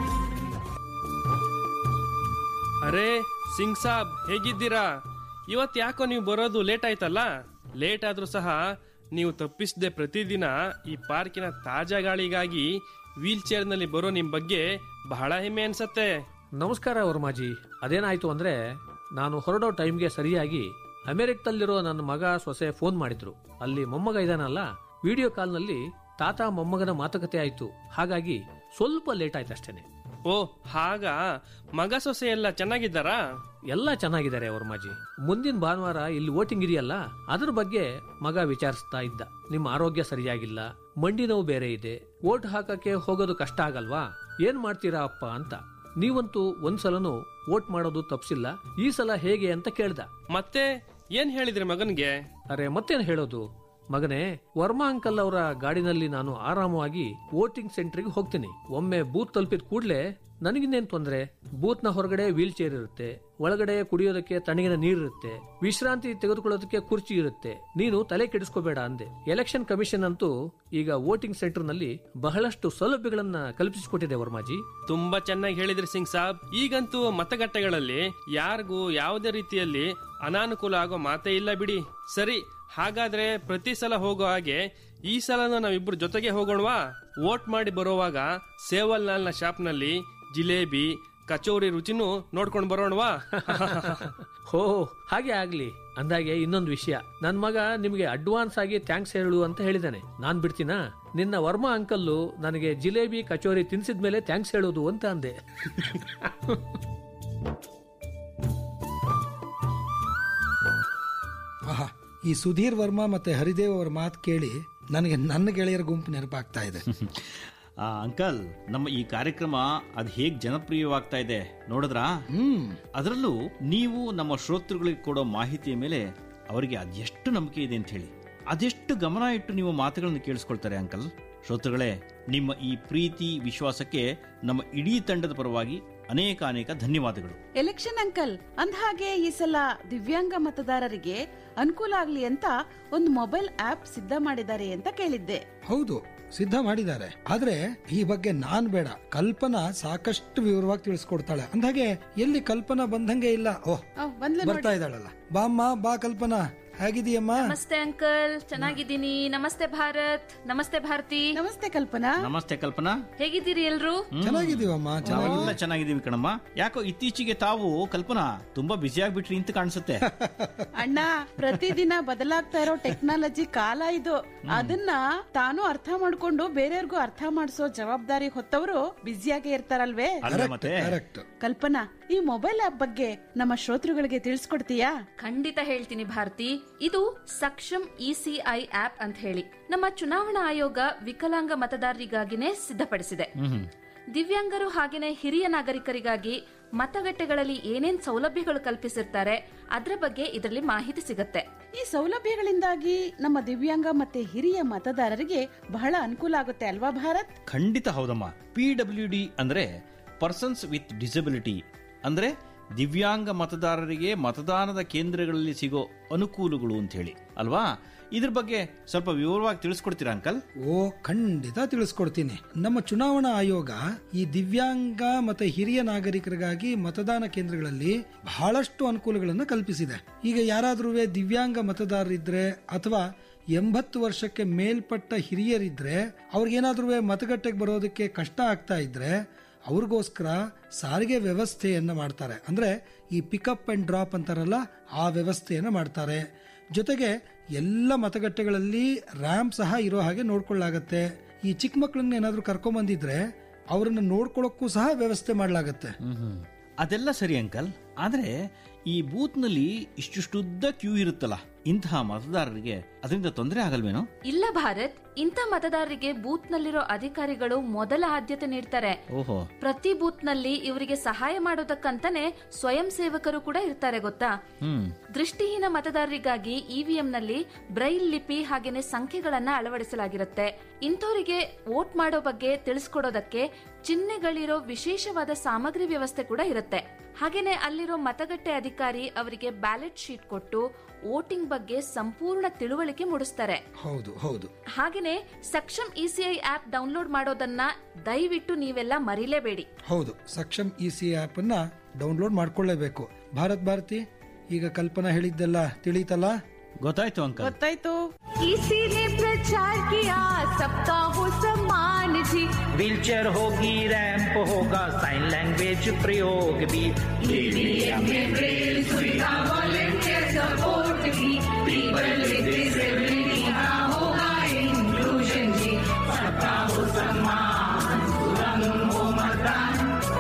ಅರೆ ಸಿಂಗ್ ಸಾಬ್ ಹೇಗಿದ್ದೀರಾ ಇವತ್ ಯಾಕೋ ನೀವು ಬರೋದು ಲೇಟ್ ಆಯ್ತಲ್ಲ ಲೇಟ್ ಆದ್ರೂ ಸಹ ನೀವು ತಪ್ಪಿಸದೆ ಪ್ರತಿದಿನ ಈ ಪಾರ್ಕಿನ ತಾಜಾ ಗಾಳಿಗಾಗಿ ವೀಲ್ ಚೇರ್ನಲ್ಲಿ ಬರೋ ನಿಮ್ ಬಗ್ಗೆ ಬಹಳ ಹೆಮ್ಮೆ ಅನ್ಸತ್ತೆ ನಮಸ್ಕಾರ ವರ್ಮಾಜಿ ಅದೇನಾಯ್ತು ಅಂದ್ರೆ ನಾನು ಹೊರಡೋ ಟೈಮ್ಗೆ ಸರಿಯಾಗಿ ಅಮೆರಿಕದಲ್ಲಿರೋ ನನ್ನ ಮಗ ಸೊಸೆ ಫೋನ್ ಮಾಡಿದ್ರು ಅಲ್ಲಿ ಮೊಮ್ಮಗ ಇದಾನಲ್ಲ ವಿಡಿಯೋ ಕಾಲ್ನಲ್ಲಿ ತಾತ ಮೊಮ್ಮಗನ ಮಾತುಕತೆ ಆಯ್ತು ಹಾಗಾಗಿ ಸ್ವಲ್ಪ ಲೇಟ್ ಆಯ್ತು ಅಷ್ಟೇನೆ ಓ ಹಾಗ ಮಗ ಸೊಸೆ ಎಲ್ಲ ಚೆನ್ನಾಗಿದ್ದಾರಾ ಎಲ್ಲ ಚೆನ್ನಾಗಿದ್ದಾರೆ ವರ್ಮಾಜಿ ಮುಂದಿನ ಭಾನುವಾರ ಇಲ್ಲಿ ವೋಟಿಂಗ್ ಇದೆಯಲ್ಲ ಅದ್ರ ಬಗ್ಗೆ ಮಗ ವಿಚಾರಿಸ್ತಾ ಇದ್ದ ನಿಮ್ಮ ಆರೋಗ್ಯ ಸರಿಯಾಗಿಲ್ಲ ಮಂಡಿ ನೋವು ಬೇರೆ ಇದೆ ವೋಟ್ ಹಾಕಕ್ಕೆ ಹೋಗೋದು ಕಷ್ಟ ಆಗಲ್ವಾ ಏನ್ ಮಾಡ್ತೀರಾ ಅಪ್ಪ ಅಂತ ನೀವಂತೂ ಒಂದ್ಸಲನೂ ವೋಟ್ ಮಾಡೋದು ತಪ್ಸಿಲ್ಲ ಈ ಸಲ ಹೇಗೆ ಅಂತ ಕೇಳ್ದ ಮತ್ತೆ ಏನ್ ಹೇಳಿದ್ರಿ ಮಗನ್ಗೆ ಅರೆ ಮತ್ತೇನ್ ಹೇಳೋದು ಮಗನೇ ವರ್ಮಾ ಅಂಕಲ್ ಅವರ ಗಾಡಿನಲ್ಲಿ ನಾನು ಆರಾಮವಾಗಿ ವೋಟಿಂಗ್ ಸೆಂಟರ್ಗೆ ಹೋಗ್ತೀನಿ ಒಮ್ಮೆ ಬೂತ್ ತಲುಪಿದ ಕೂಡ್ಲೆ ನನಗಿನ್ನೇನ್ ತೊಂದ್ರೆ ಬೂತ್ ನ ಹೊರಗಡೆ ವೀಲ್ ಚೇರ್ ಇರುತ್ತೆ ಒಳಗಡೆ ಕುಡಿಯೋದಕ್ಕೆ ತಣ್ಣಗಿನ ನೀರಿರುತ್ತೆ ವಿಶ್ರಾಂತಿ ತೆಗೆದುಕೊಳ್ಳೋದಕ್ಕೆ ಕುರ್ಚಿ ಇರುತ್ತೆ ನೀನು ತಲೆ ಕೆಡಿಸ್ಕೋಬೇಡ ಅಂದೆ ಎಲೆಕ್ಷನ್ ಕಮಿಷನ್ ಅಂತೂ ಈಗ ವೋಟಿಂಗ್ ಸೆಂಟರ್ ನಲ್ಲಿ ಬಹಳಷ್ಟು ಸೌಲಭ್ಯಗಳನ್ನ ಕಲ್ಪಿಸಿಕೊಟ್ಟಿದೆ ವರ್ಮಾಜಿ ತುಂಬಾ ಚೆನ್ನಾಗಿ ಹೇಳಿದ್ರಿ ಸಿಂಗ್ ಸಾಬ್ ಈಗಂತೂ ಮತಗಟ್ಟೆಗಳಲ್ಲಿ ಯಾರಿಗೂ ಯಾವುದೇ ರೀತಿಯಲ್ಲಿ ಅನಾನುಕೂಲ ಆಗೋ ಮಾತೇ ಇಲ್ಲ ಬಿಡಿ ಸರಿ ಹಾಗಾದ್ರೆ ಪ್ರತಿ ಸಲ ಹೋಗೋ ಹಾಗೆ ಈ ಸಲನೂ ನಾವಿಬ್ರು ಜೊತೆಗೆ ಹೋಗೋಣವಾ ವೋಟ್ ಮಾಡಿ ಬರುವಾಗ ಸೇವಲ್ ಲಾಲ್ನ ಶಾಪ್ನಲ್ಲಿ ಜಿಲೇಬಿ ಕಚೋರಿ ರುಚಿನೂ ನೋಡ್ಕೊಂಡು ಬರೋಣವಾ ಹೋ ಹಾಗೆ ಆಗ್ಲಿ ಅಂದಾಗೆ ಇನ್ನೊಂದು ವಿಷಯ ನನ್ ಮಗ ನಿಮ್ಗೆ ಅಡ್ವಾನ್ಸ್ ಆಗಿ ಥ್ಯಾಂಕ್ಸ್ ಹೇಳು ಅಂತ ಹೇಳಿದಾನೆ ನಾನ್ ಬಿಡ್ತೀನಾ ನಿನ್ನ ವರ್ಮಾ ಅಂಕಲ್ಲು ನನಗೆ ಜಿಲೇಬಿ ಕಚೋರಿ ತಿನ್ಸಿದ್ಮೇಲೆ ಥ್ಯಾಂಕ್ಸ್ ಹೇಳೋದು ಅಂತ ಅಂದೆ ಆಹಾ ಈ ಸುಧೀರ್ ವರ್ಮಾ ಮತ್ತೆ ಹರಿದೇವ್ ಅವರ ಮಾತು ಕೇಳಿ ನನಗೆ ನನ್ನ ಗೆಳೆಯರ ಗುಂಪು ನೆನಪಾಗ್ತಾ ಇದೆ ಆ, ಅಂಕಲ್ ನಮ್ಮ ಈ ಕಾರ್ಯಕ್ರಮ ಅದ್ ಹೇಗ್ ಜನಪ್ರಿಯವಾಗ್ತಾ ಇದೆ ನೋಡಿದ್ರಾ ಅದರಲ್ಲೂ ನೀವು ನಮ್ಮ ಶ್ರೋತೃಗಳಿಗೆ ಕೊಡೋ ಮಾಹಿತಿಯ ಮೇಲೆ ಅವರಿಗೆ ಅದೆಷ್ಟು ನಂಬಿಕೆ ಇದೆ ಅಂತ ಹೇಳಿ ಅದೆಷ್ಟು ಗಮನ ಇಟ್ಟು ನೀವು ಮಾತುಗಳನ್ನು ಕೇಳಿಸ್ಕೊಳ್ತಾರೆ ಅಂಕಲ್ ಶ್ರೋತೃಗಳೇ ನಿಮ್ಮ ಈ ಪ್ರೀತಿ ವಿಶ್ವಾಸಕ್ಕೆ ನಮ್ಮ ಇಡೀ ತಂಡದ ಪರವಾಗಿ ಅನೇಕ ಅನೇಕ ಧನ್ಯವಾದಗಳು ಎಲೆಕ್ಷನ್ ಅಂಕಲ್ ಅಂದಹಾಗೆ ಈ ಸಲ ದಿವ್ಯಾಂಗ ಮತದಾರರಿಗೆ ಅನುಕೂಲ ಆಗ್ಲಿ ಅಂತ ಒಂದು ಮೊಬೈಲ್ ಆಪ್ ಸಿದ್ಧ ಮಾಡಿದ್ದಾರೆ ಅಂತ ಕೇಳಿದ್ದೆ ಹೌದು ಸಿದ್ಧ ಮಾಡಿದ್ದಾರೆ ಆದ್ರೆ ಈ ಬಗ್ಗೆ ನಾನ್ ಬೇಡ ಕಲ್ಪನಾ ಸಾಕಷ್ಟು ವಿವರವಾಗಿ ತಿಳಿಸ್ಕೊಡ್ತಾಳೆ ಅಂದಾಗೆ ಎಲ್ಲಿ ಕಲ್ಪನಾ ಬಂದಂಗೆ ಇಲ್ಲ ಓಹ್ ಅಹ್, ಬಂದ್ಲು ಬರ್ತಾ ನೋಡಿ. ಇದ್ದಾಳಲ್ಲ ಬಾಮ್ಮ ಬಾ ಕಲ್ಪನಾ ಹೇಗಿದೀಯಮ್ಮ ನಮಸ್ತೆ ಅಂಕಲ್ ಚೆನ್ನಾಗಿದ್ದೀನಿ ನಮಸ್ತೆ ಭಾರತ್ ನಮಸ್ತೆ ಭಾರತಿ ನಮಸ್ತೆ ಕಲ್ಪನಾ ನಮಸ್ತೆ ಕಲ್ಪನಾ ಹೇಗಿದ್ದೀರಿ ಎಲ್ರು ಹ್ಮ್. ಚೆನ್ನಾಗಿದೀವಮ್ಮ ನಾವೆಲ್ಲ ಚೆನ್ನಾಗಿದ್ದೀವಿ ಕಣಮ್ಮ ಯಾಕೋ ಇತ್ತೀಚೆಗೆ ತಾವು ಕಲ್ಪನಾ ತುಂಬಾ ಬ್ಯುಸಿ ಆಗ್ಬಿಟ್ರಿ ಅಂತ ಕಾಣಿಸುತ್ತೆ ಅಣ್ಣ ಪ್ರತಿದಿನ ಬದಲಾಗ್ತಾ ಇರೋ ಟೆಕ್ನಾಲಜಿ ಕಾಲ ಇದು ಅದನ್ನ ತಾನು ಅರ್ಥ ಮಾಡ್ಕೊಂಡು ಬೇರೆಯವ್ರಿಗೂ ಅರ್ಥ ಮಾಡಿಸೋ ಜವಾಬ್ದಾರಿ ಹೊತ್ತವರು ಬ್ಯುಸಿಯಾಗೇ ಇರ್ತಾರಲ್ವೇ ಅಲ್ಲ ಮತ್ತೆ ಕಲ್ಪನಾ ಈ ಮೊಬೈಲ್ ಆಪ್ ಬಗ್ಗೆ ನಮ್ಮ ಶ್ರೋತೃಗಳಿಗೆ ತಿಳಿಸ್ಕೊಡ್ತೀಯಾ ಖಂಡಿತ ಹೇಳ್ತೀನಿ ಭಾರತಿ ಇದು ಸಕ್ಷಮ್ ಇಸಿಐ ಆಪ್ ಅಂತ ಹೇಳಿ ನಮ್ಮ ಚುನಾವಣಾ ಆಯೋಗ ವಿಕಲಾಂಗ ಮತದಾರರಿಗಾಗಿನೇ ಸಿದ್ಧಪಡಿಸಿದೆ ದಿವ್ಯಾಂಗರು ಹಾಗೇನೆ ಹಿರಿಯ ನಾಗರಿಕರಿಗಾಗಿ ಮತಗಟ್ಟೆಗಳಲ್ಲಿ ಏನೇನ್ ಸೌಲಭ್ಯಗಳು ಕಲ್ಪಿಸಿರ್ತಾರೆ ಅದ್ರ ಬಗ್ಗೆ ಇದರಲ್ಲಿ ಮಾಹಿತಿ ಸಿಗುತ್ತೆ ಈ ಸೌಲಭ್ಯಗಳಿಂದಾಗಿ ನಮ್ಮ ದಿವ್ಯಾಂಗ ಮತ್ತೆ ಹಿರಿಯ ಮತದಾರರಿಗೆ ಬಹಳ ಅನುಕೂಲ ಆಗುತ್ತೆ ಅಲ್ವಾ ಭಾರತ್ ಖಂಡಿತ ಹೌದಮ್ಮ ಪಿ ಡಬ್ಲ್ಯೂ ಡಿ ಅಂದ್ರೆ ಪರ್ಸನ್ಸ್ ವಿತ್ ಡಿಸಬಿಲಿಟಿ ಅಂದ್ರೆ ದಿವ್ಯಾಂಗ ಮತದಾರರಿಗೆ ಮತದಾನದ ಕೇಂದ್ರಗಳಲ್ಲಿ ಸಿಗೋ ಅನುಕೂಲಗಳು ಅಂತ ಹೇಳಿ ಅಲ್ವಾ ಇದ್ರ ಬಗ್ಗೆ ಸ್ವಲ್ಪ ವಿವರವಾಗಿ ತಿಳಿಸ್ಕೊಡ್ತೀರಾ ಅಂಕಲ್ ಓ ಖಂಡಿತ ತಿಳಿಸ್ಕೊಡ್ತೀನಿ ನಮ್ಮ ಚುನಾವಣಾ ಆಯೋಗ ಈ ದಿವ್ಯಾಂಗ ಮತ್ತೆ ಹಿರಿಯ ನಾಗರಿಕರಿಗಾಗಿ ಮತದಾನ ಕೇಂದ್ರಗಳಲ್ಲಿ ಬಹಳಷ್ಟು ಅನುಕೂಲಗಳನ್ನು ಕಲ್ಪಿಸಿದೆ ಈಗ ಯಾರಾದ್ರೂ ದಿವ್ಯಾಂಗ ಮತದಾರರಿದ್ರೆ ಅಥವಾ ಎಂಬತ್ತು ವರ್ಷಕ್ಕೆ ಮೇಲ್ಪಟ್ಟ ಹಿರಿಯರಿದ್ರೆ ಅವ್ರಿಗೇನಾದ್ರೂ ಮತಗಟ್ಟೆಗೆ ಬರೋದಕ್ಕೆ ಕಷ್ಟ ಆಗ್ತಾ ಇದ್ರೆ ಅವ್ರಿಗೋಸ್ಕರ ಸಾರಿಗೆ ವ್ಯವಸ್ಥೆಯನ್ನ ಮಾಡ್ತಾರೆ ಅಂದ್ರೆ ಈ ಪಿಕಪ್ ಅಂಡ್ ಡ್ರಾಪ್ ಅಂತಾರಲ್ಲ ಆ ವ್ಯವಸ್ಥೆಯನ್ನ ಮಾಡ್ತಾರೆ ಜೊತೆಗೆ ಎಲ್ಲ ಮತಗಟ್ಟೆಗಳಲ್ಲಿ ರ್ಯಾಂಪ್ ಸಹ ಇರೋ ಹಾಗೆ ನೋಡ್ಕೊಳ್ಳಾಗತ್ತೆ ಈ ಚಿಕ್ಕ ಮಕ್ಕಳನ್ನ ಏನಾದ್ರೂ ಕರ್ಕೊಂಬಂದಿದ್ರೆ ಅವರನ್ನ ನೋಡ್ಕೊಳ್ಳೋಕ್ಕೂ ಸಹ ವ್ಯವಸ್ಥೆ ಮಾಡಲಾಗತ್ತೆ ಅದೆಲ್ಲ ಸರಿ ಅಂಕಲ್ ಆದ್ರೆ ಈ ಬೂತ್ ನಲ್ಲಿ ಇಷ್ಟುದ್ದ ಕ್ಯೂ ಇರುತ್ತಲ್ಲ ಇಂತಹ ಮತದಾರರಿಗೆ ಅದರಿಂದ ತೊಂದರೆ ಆಗಲ್ವೇನೋ ಇಲ್ಲ ಭಾರತ್ ಇಂಥ ಮತದಾರರಿಗೆ ಬೂತ್ ನಲ್ಲಿರೋ ಅಧಿಕಾರಿಗಳು ಮೊದಲ ಆದ್ಯತೆ ನೀಡ್ತಾರೆ ಓಹೋ ಪ್ರತಿ ಬೂತ್ ನಲ್ಲಿ ಇವರಿಗೆ ಸಹಾಯ ಮಾಡೋದಕ್ಕಂತಾನೆ ಸ್ವಯಂ ಸೇವಕರು ಕೂಡ ಇರ್ತಾರೆ ಗೊತ್ತಾ ಹ್ಮ್ ದೃಷ್ಟಿಹೀನ ಮತದಾರರಿಗಾಗಿ ಇವಿಎಂ ನಲ್ಲಿ ಬ್ರೈಲ್ ಲಿಪಿ ಹಾಗೇನೆ ಸಂಖ್ಯೆಗಳನ್ನ ಅಳವಡಿಸಲಾಗಿರುತ್ತೆ ಇಂಥವರಿಗೆ ವೋಟ್ ಮಾಡೋ ಬಗ್ಗೆ ತಿಳಿಸ್ಕೊಡೋದಕ್ಕೆ ಚಿಹ್ನೆಗಳಿರೋ ವಿಶೇಷವಾದ ಸಾಮಗ್ರಿ ವ್ಯವಸ್ಥೆ ಕೂಡ ಇರುತ್ತೆ ಹಾಗೇನೆ ಅಲ್ಲಿರೋ ಮತಗಟ್ಟೆ ಅಧಿಕಾರಿ ಅವರಿಗೆ ಬ್ಯಾಲೆಟ್ ಶೀಟ್ ಕೊಟ್ಟು ವೋಟಿಂಗ್ ಬಗ್ಗೆ ಸಂಪೂರ್ಣ ತಿಳುವಳಿಕೆ ಮೂಡಿಸ್ತಾರೆ ಹೌದು ಹೌದು ಹಾಗೇನೆ ಸಕ್ಷಮ್ ಇಸಿಐ ಆಪ್ ಡೌನ್ಲೋಡ್ ಮಾಡೋದನ್ನ ದಯವಿಟ್ಟು ನೀವೆಲ್ಲ ಮರಿಲೇಬೇಡಿ ಹೌದು ಸಕ್ಷಮ್ ಇ ಸಿ ಆಪ್ ಅನ್ನ ಡೌನ್ಲೋಡ್ ಮಾಡ್ಕೊಳ್ಳೇಬೇಕು ಭಾರತ್ ಭಾರತಿ ಈಗ ಕಲ್ಪನಾ ಹೇಳಿದ್ದೆಲ್ಲ ತಿಳಿತಲ್ಲ ಗೊತ್ತಾಯ್ತು ಅಂಕಲ್ ಗೊತ್ತಾಯ್ತು किसी ने प्रचार किया सबका हो सम्मान जी व्हीलचेयर होगी रैंप होगा साइन लैंग्वेज प्रयोग भी ईवीएम में ब्रेल सुविधा वॉलंटियर सपोर्ट भी पीपल विद डिसेबिलिटी हाँ होगा इंक्लूजन जी सबका हो सम्मान सुगम हो मतदान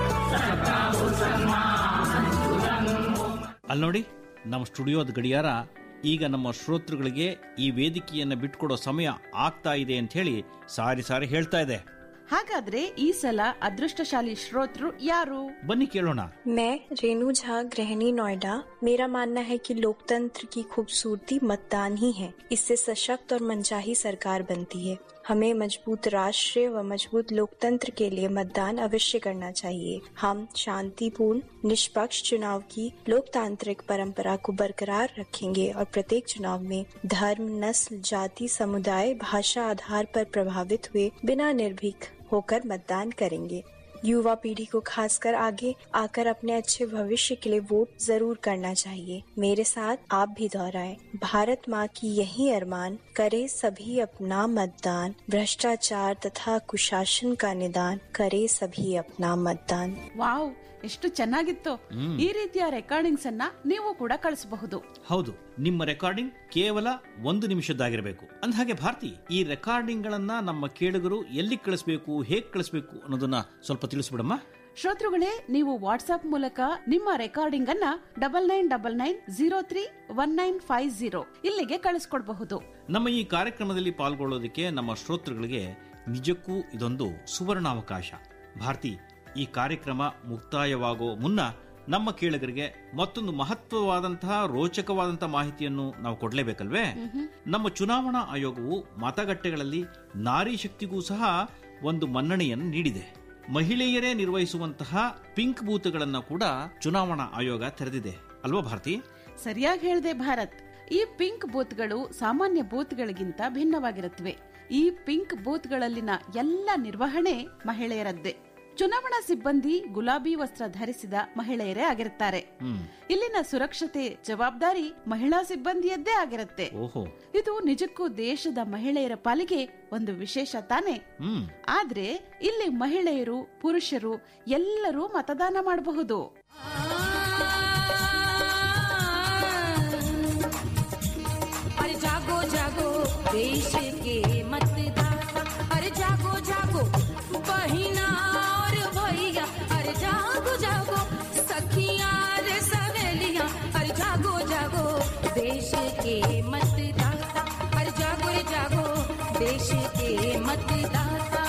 सबका हो सम्मान सुगम हो ಅಲ್ಲಿ ನೋಡಿ ನಮ್ಮ ಸ್ಟುಡಿಯೋದ ಗಡಿಯಾರ ಈಗ ನಮ್ಮ ಶ್ರೋತೃಗಳಿಗೆ ಈ ವೇದಿಕೆಯನ್ನು ಬಿಟ್ಕೊಡೋ ಸಮಯ ಆಗ್ತಾ ಇದೆ ಅಂತ ಹೇಳಿ ಸಾರಿ ಸಾರಿ ಹೇಳ್ತಾ ಇದೆ ಹಾಗಾದ್ರೆ ಈ ಸಲ ಅದೃಷ್ಟಶಾಲಿ ಶ್ರೋತೃ ಯಾರು ಬನ್ನಿ ಕೇಳೋಣ मैं रेनू झा गृहिणी नोएडा मेरा मानना है कि लोकतंत्र की खूबसूरती मतदान ही है इससे सशक्त और मनचाही सरकार बनती है हमें मजबूत राष्ट्र व मजबूत लोकतंत्र के लिए मतदान अवश्य करना चाहिए हम शांतिपूर्ण निष्पक्ष चुनाव की लोकतांत्रिक परंपरा को बरकरार रखेंगे और प्रत्येक चुनाव में धर्म नस्ल जाति समुदाय भाषा आधार पर प्रभावित हुए बिना निर्भीक होकर मतदान करेंगे युवा पीढ़ी को खासकर आगे आकर अपने अच्छे भविष्य के लिए वोट जरूर करना चाहिए मेरे साथ आप भी दोहराएं भारत माँ की यही अरमान करे सभी अपना मतदान भ्रष्टाचार तथा कुशासन का निदान करे सभी अपना मतदान ವಾವ್ ಎಷ್ಟು ಚೆನ್ನಾಗಿತ್ತು ಹ್ಮ್. ಈ ರೀತಿಯ ರೆಕಾರ್ಡಿಂಗ್ಸ್ ಅನ್ನ ನೀವು ಕೂಡ ಕಳಿಸಬಹುದು ಹೌದು ನಿಮ್ಮ ರೆಕಾರ್ಡಿಂಗ್ ಕೇವಲ ಒಂದು ನಿಮಿಷದ್ದಾಗಿರಬೇಕು ಅಂದಹಾಗೆ ಭಾರತಿ ಈ ರೆಕಾರ್ಡಿಂಗ್ ಗಳನ್ನ ನಮ್ಮ ಕೇಳುಗರು ಎಲ್ಲಿ ಕಳಿಸ್ಬೇಕು ಹೇಗೆ ಕಳಿಸ್ಬೇಕು ಅನ್ನೋದನ್ನ ಸ್ವಲ್ಪ ತಿಳಿಸ್ಬಿಡಮ್ಮ ಶ್ರೋತೃಗಳೇ ನೀವು ವಾಟ್ಸ್ಆಪ್ ಮೂಲಕ ನಿಮ್ಮ ರೆಕಾರ್ಡಿಂಗ್ ಅನ್ನ double nine double nine zero three one nine five zero ಇಲ್ಲಿಗೆ ಕಳಿಸ್ಕೊಡ್ಬಹುದು ನಮ್ಮ ಈ ಕಾರ್ಯಕ್ರಮದಲ್ಲಿ ಪಾಲ್ಗೊಳ್ಳೋದಕ್ಕೆ ನಮ್ಮ ಶ್ರೋತೃಗಳಿಗೆ ನಿಜಕ್ಕೂ ಇದೊಂದು ಸುವರ್ಣಾವಕಾಶ ಭಾರತಿ ಈ ಕಾರ್ಯಕ್ರಮ ಮುಕ್ತಾಯವಾಗೋ ಮುನ್ನ ನಮ್ಮ ಕೇಳುಗರಿಗೆ ಮತ್ತೊಂದು ಮಹತ್ವವಾದಂತಹ ರೋಚಕವಾದಂತಹ ಮಾಹಿತಿಯನ್ನು ನಾವು ಕೊಡಲೇಬೇಕಲ್ವೇ ನಮ್ಮ ಚುನಾವಣಾ ಆಯೋಗವು ಮತಗಟ್ಟೆಗಳಲ್ಲಿ ನಾರಿ ಶಕ್ತಿಗೂ ಸಹ ಒಂದು ಮನ್ನಣೆಯನ್ನು ನೀಡಿದೆ ಮಹಿಳೆಯರೇ ನಿರ್ವಹಿಸುವಂತಹ ಪಿಂಕ್ ಬೂತ್ಗಳನ್ನು ಕೂಡ ಚುನಾವಣಾ ಆಯೋಗ ತೆರೆದಿದೆ ಅಲ್ವಾ ಭಾರತಿ ಸರಿಯಾಗಿ ಹೇಳಿದೆ ಭಾರತ್ ಈ ಪಿಂಕ್ ಬೂತ್ಗಳು ಸಾಮಾನ್ಯ ಬೂತ್ಗಳಿಗಿಂತ ಭಿನ್ನವಾಗಿರುತ್ತವೆ ಈ ಪಿಂಕ್ ಬೂತ್ಗಳಲ್ಲಿನ ಎಲ್ಲ ನಿರ್ವಹಣೆ ಮಹಿಳೆಯರದ್ದೇ ಚುನಾವಣಾ ಸಿಬ್ಬಂದಿ ಗುಲಾಬಿ ವಸ್ತ್ರ ಧರಿಸಿದ ಮಹಿಳೆಯರೇ ಆಗಿರುತ್ತಾರೆ ಇಲ್ಲಿನ ಸುರಕ್ಷತೆ ಜವಾಬ್ದಾರಿ ಮಹಿಳಾ ಸಿಬ್ಬಂದಿಯದ್ದೇ ಆಗಿರುತ್ತೆ ಓಹೋ ಇದು ನಿಜಕ್ಕೂ ದೇಶದ ಮಹಿಳೆಯರ ಪಾಲಿಗೆ ಒಂದು ವಿಶೇಷ ತಾನೆ ಹ್ಮ್ ಆದ್ರೆ ಇಲ್ಲಿ ಮಹಿಳೆಯರು ಪುರುಷರು ಎಲ್ಲರೂ ಮತದಾನ ಮಾಡಬಹುದು अरे जागो जागो देश के मतदाता अरे जागो जागो बहिना और भैया अरे जागो जागो सखिया रे सहेलिया अरे जागो जागो देश के मतदाता अरे जागो रे जागो देश के मतदाता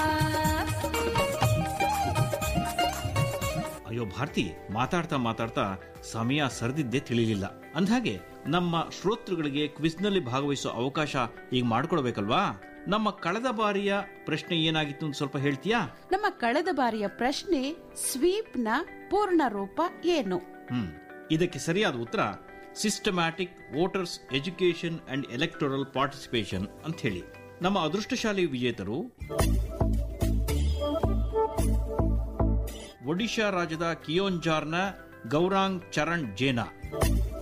ಅಯ್ಯೋ ಭಾರತಿ ಮಾತಾಡ್ತಾ ಮಾತಾಡ್ತಾ ಸಮಯ ಸರಿದಿದ್ದೇ ತಿಳಿಲಿಲ್ಲ ಅಂದ್ಹಾಗೆ ನಮ್ಮ ಶ್ರೋತೃಗಳಿಗೆ ಕ್ವಿಜ್ನಲ್ಲಿ ಭಾಗವಹಿಸೋ ಅವಕಾಶ ಈಗ ಮಾಡ್ಕೊಡ್ಬೇಕಲ್ವಾ ನಮ್ಮ ಕಳೆದ ಬಾರಿಯ ಪ್ರಶ್ನೆ ಏನಾಗಿತ್ತು ಅಂತ ಸ್ವಲ್ಪ ಹೇಳ್ತೀಯಾ ನಮ್ಮ ಕಳೆದ ಬಾರಿಯ ಪ್ರಶ್ನೆ ಸ್ವೀಪ್ ನ ಪೂರ್ಣ ರೂಪ ಏನು ಹ್ಮ್ ಇದಕ್ಕೆ ಸರಿಯಾದ ಉತ್ತರ systematic voters education and electoral participation ಅಂತ ಹೇಳಿ ನಮ್ಮ ಅದೃಷ್ಟಶಾಲಿ ವಿಜೇತರು ಒಡಿಶಾ ರಾಜ್ಯದ ಕಿಯೋಂಜಾರ್ನ ಗೌರಾಂಗ್ ಚರಣ್ ಜೇನಾ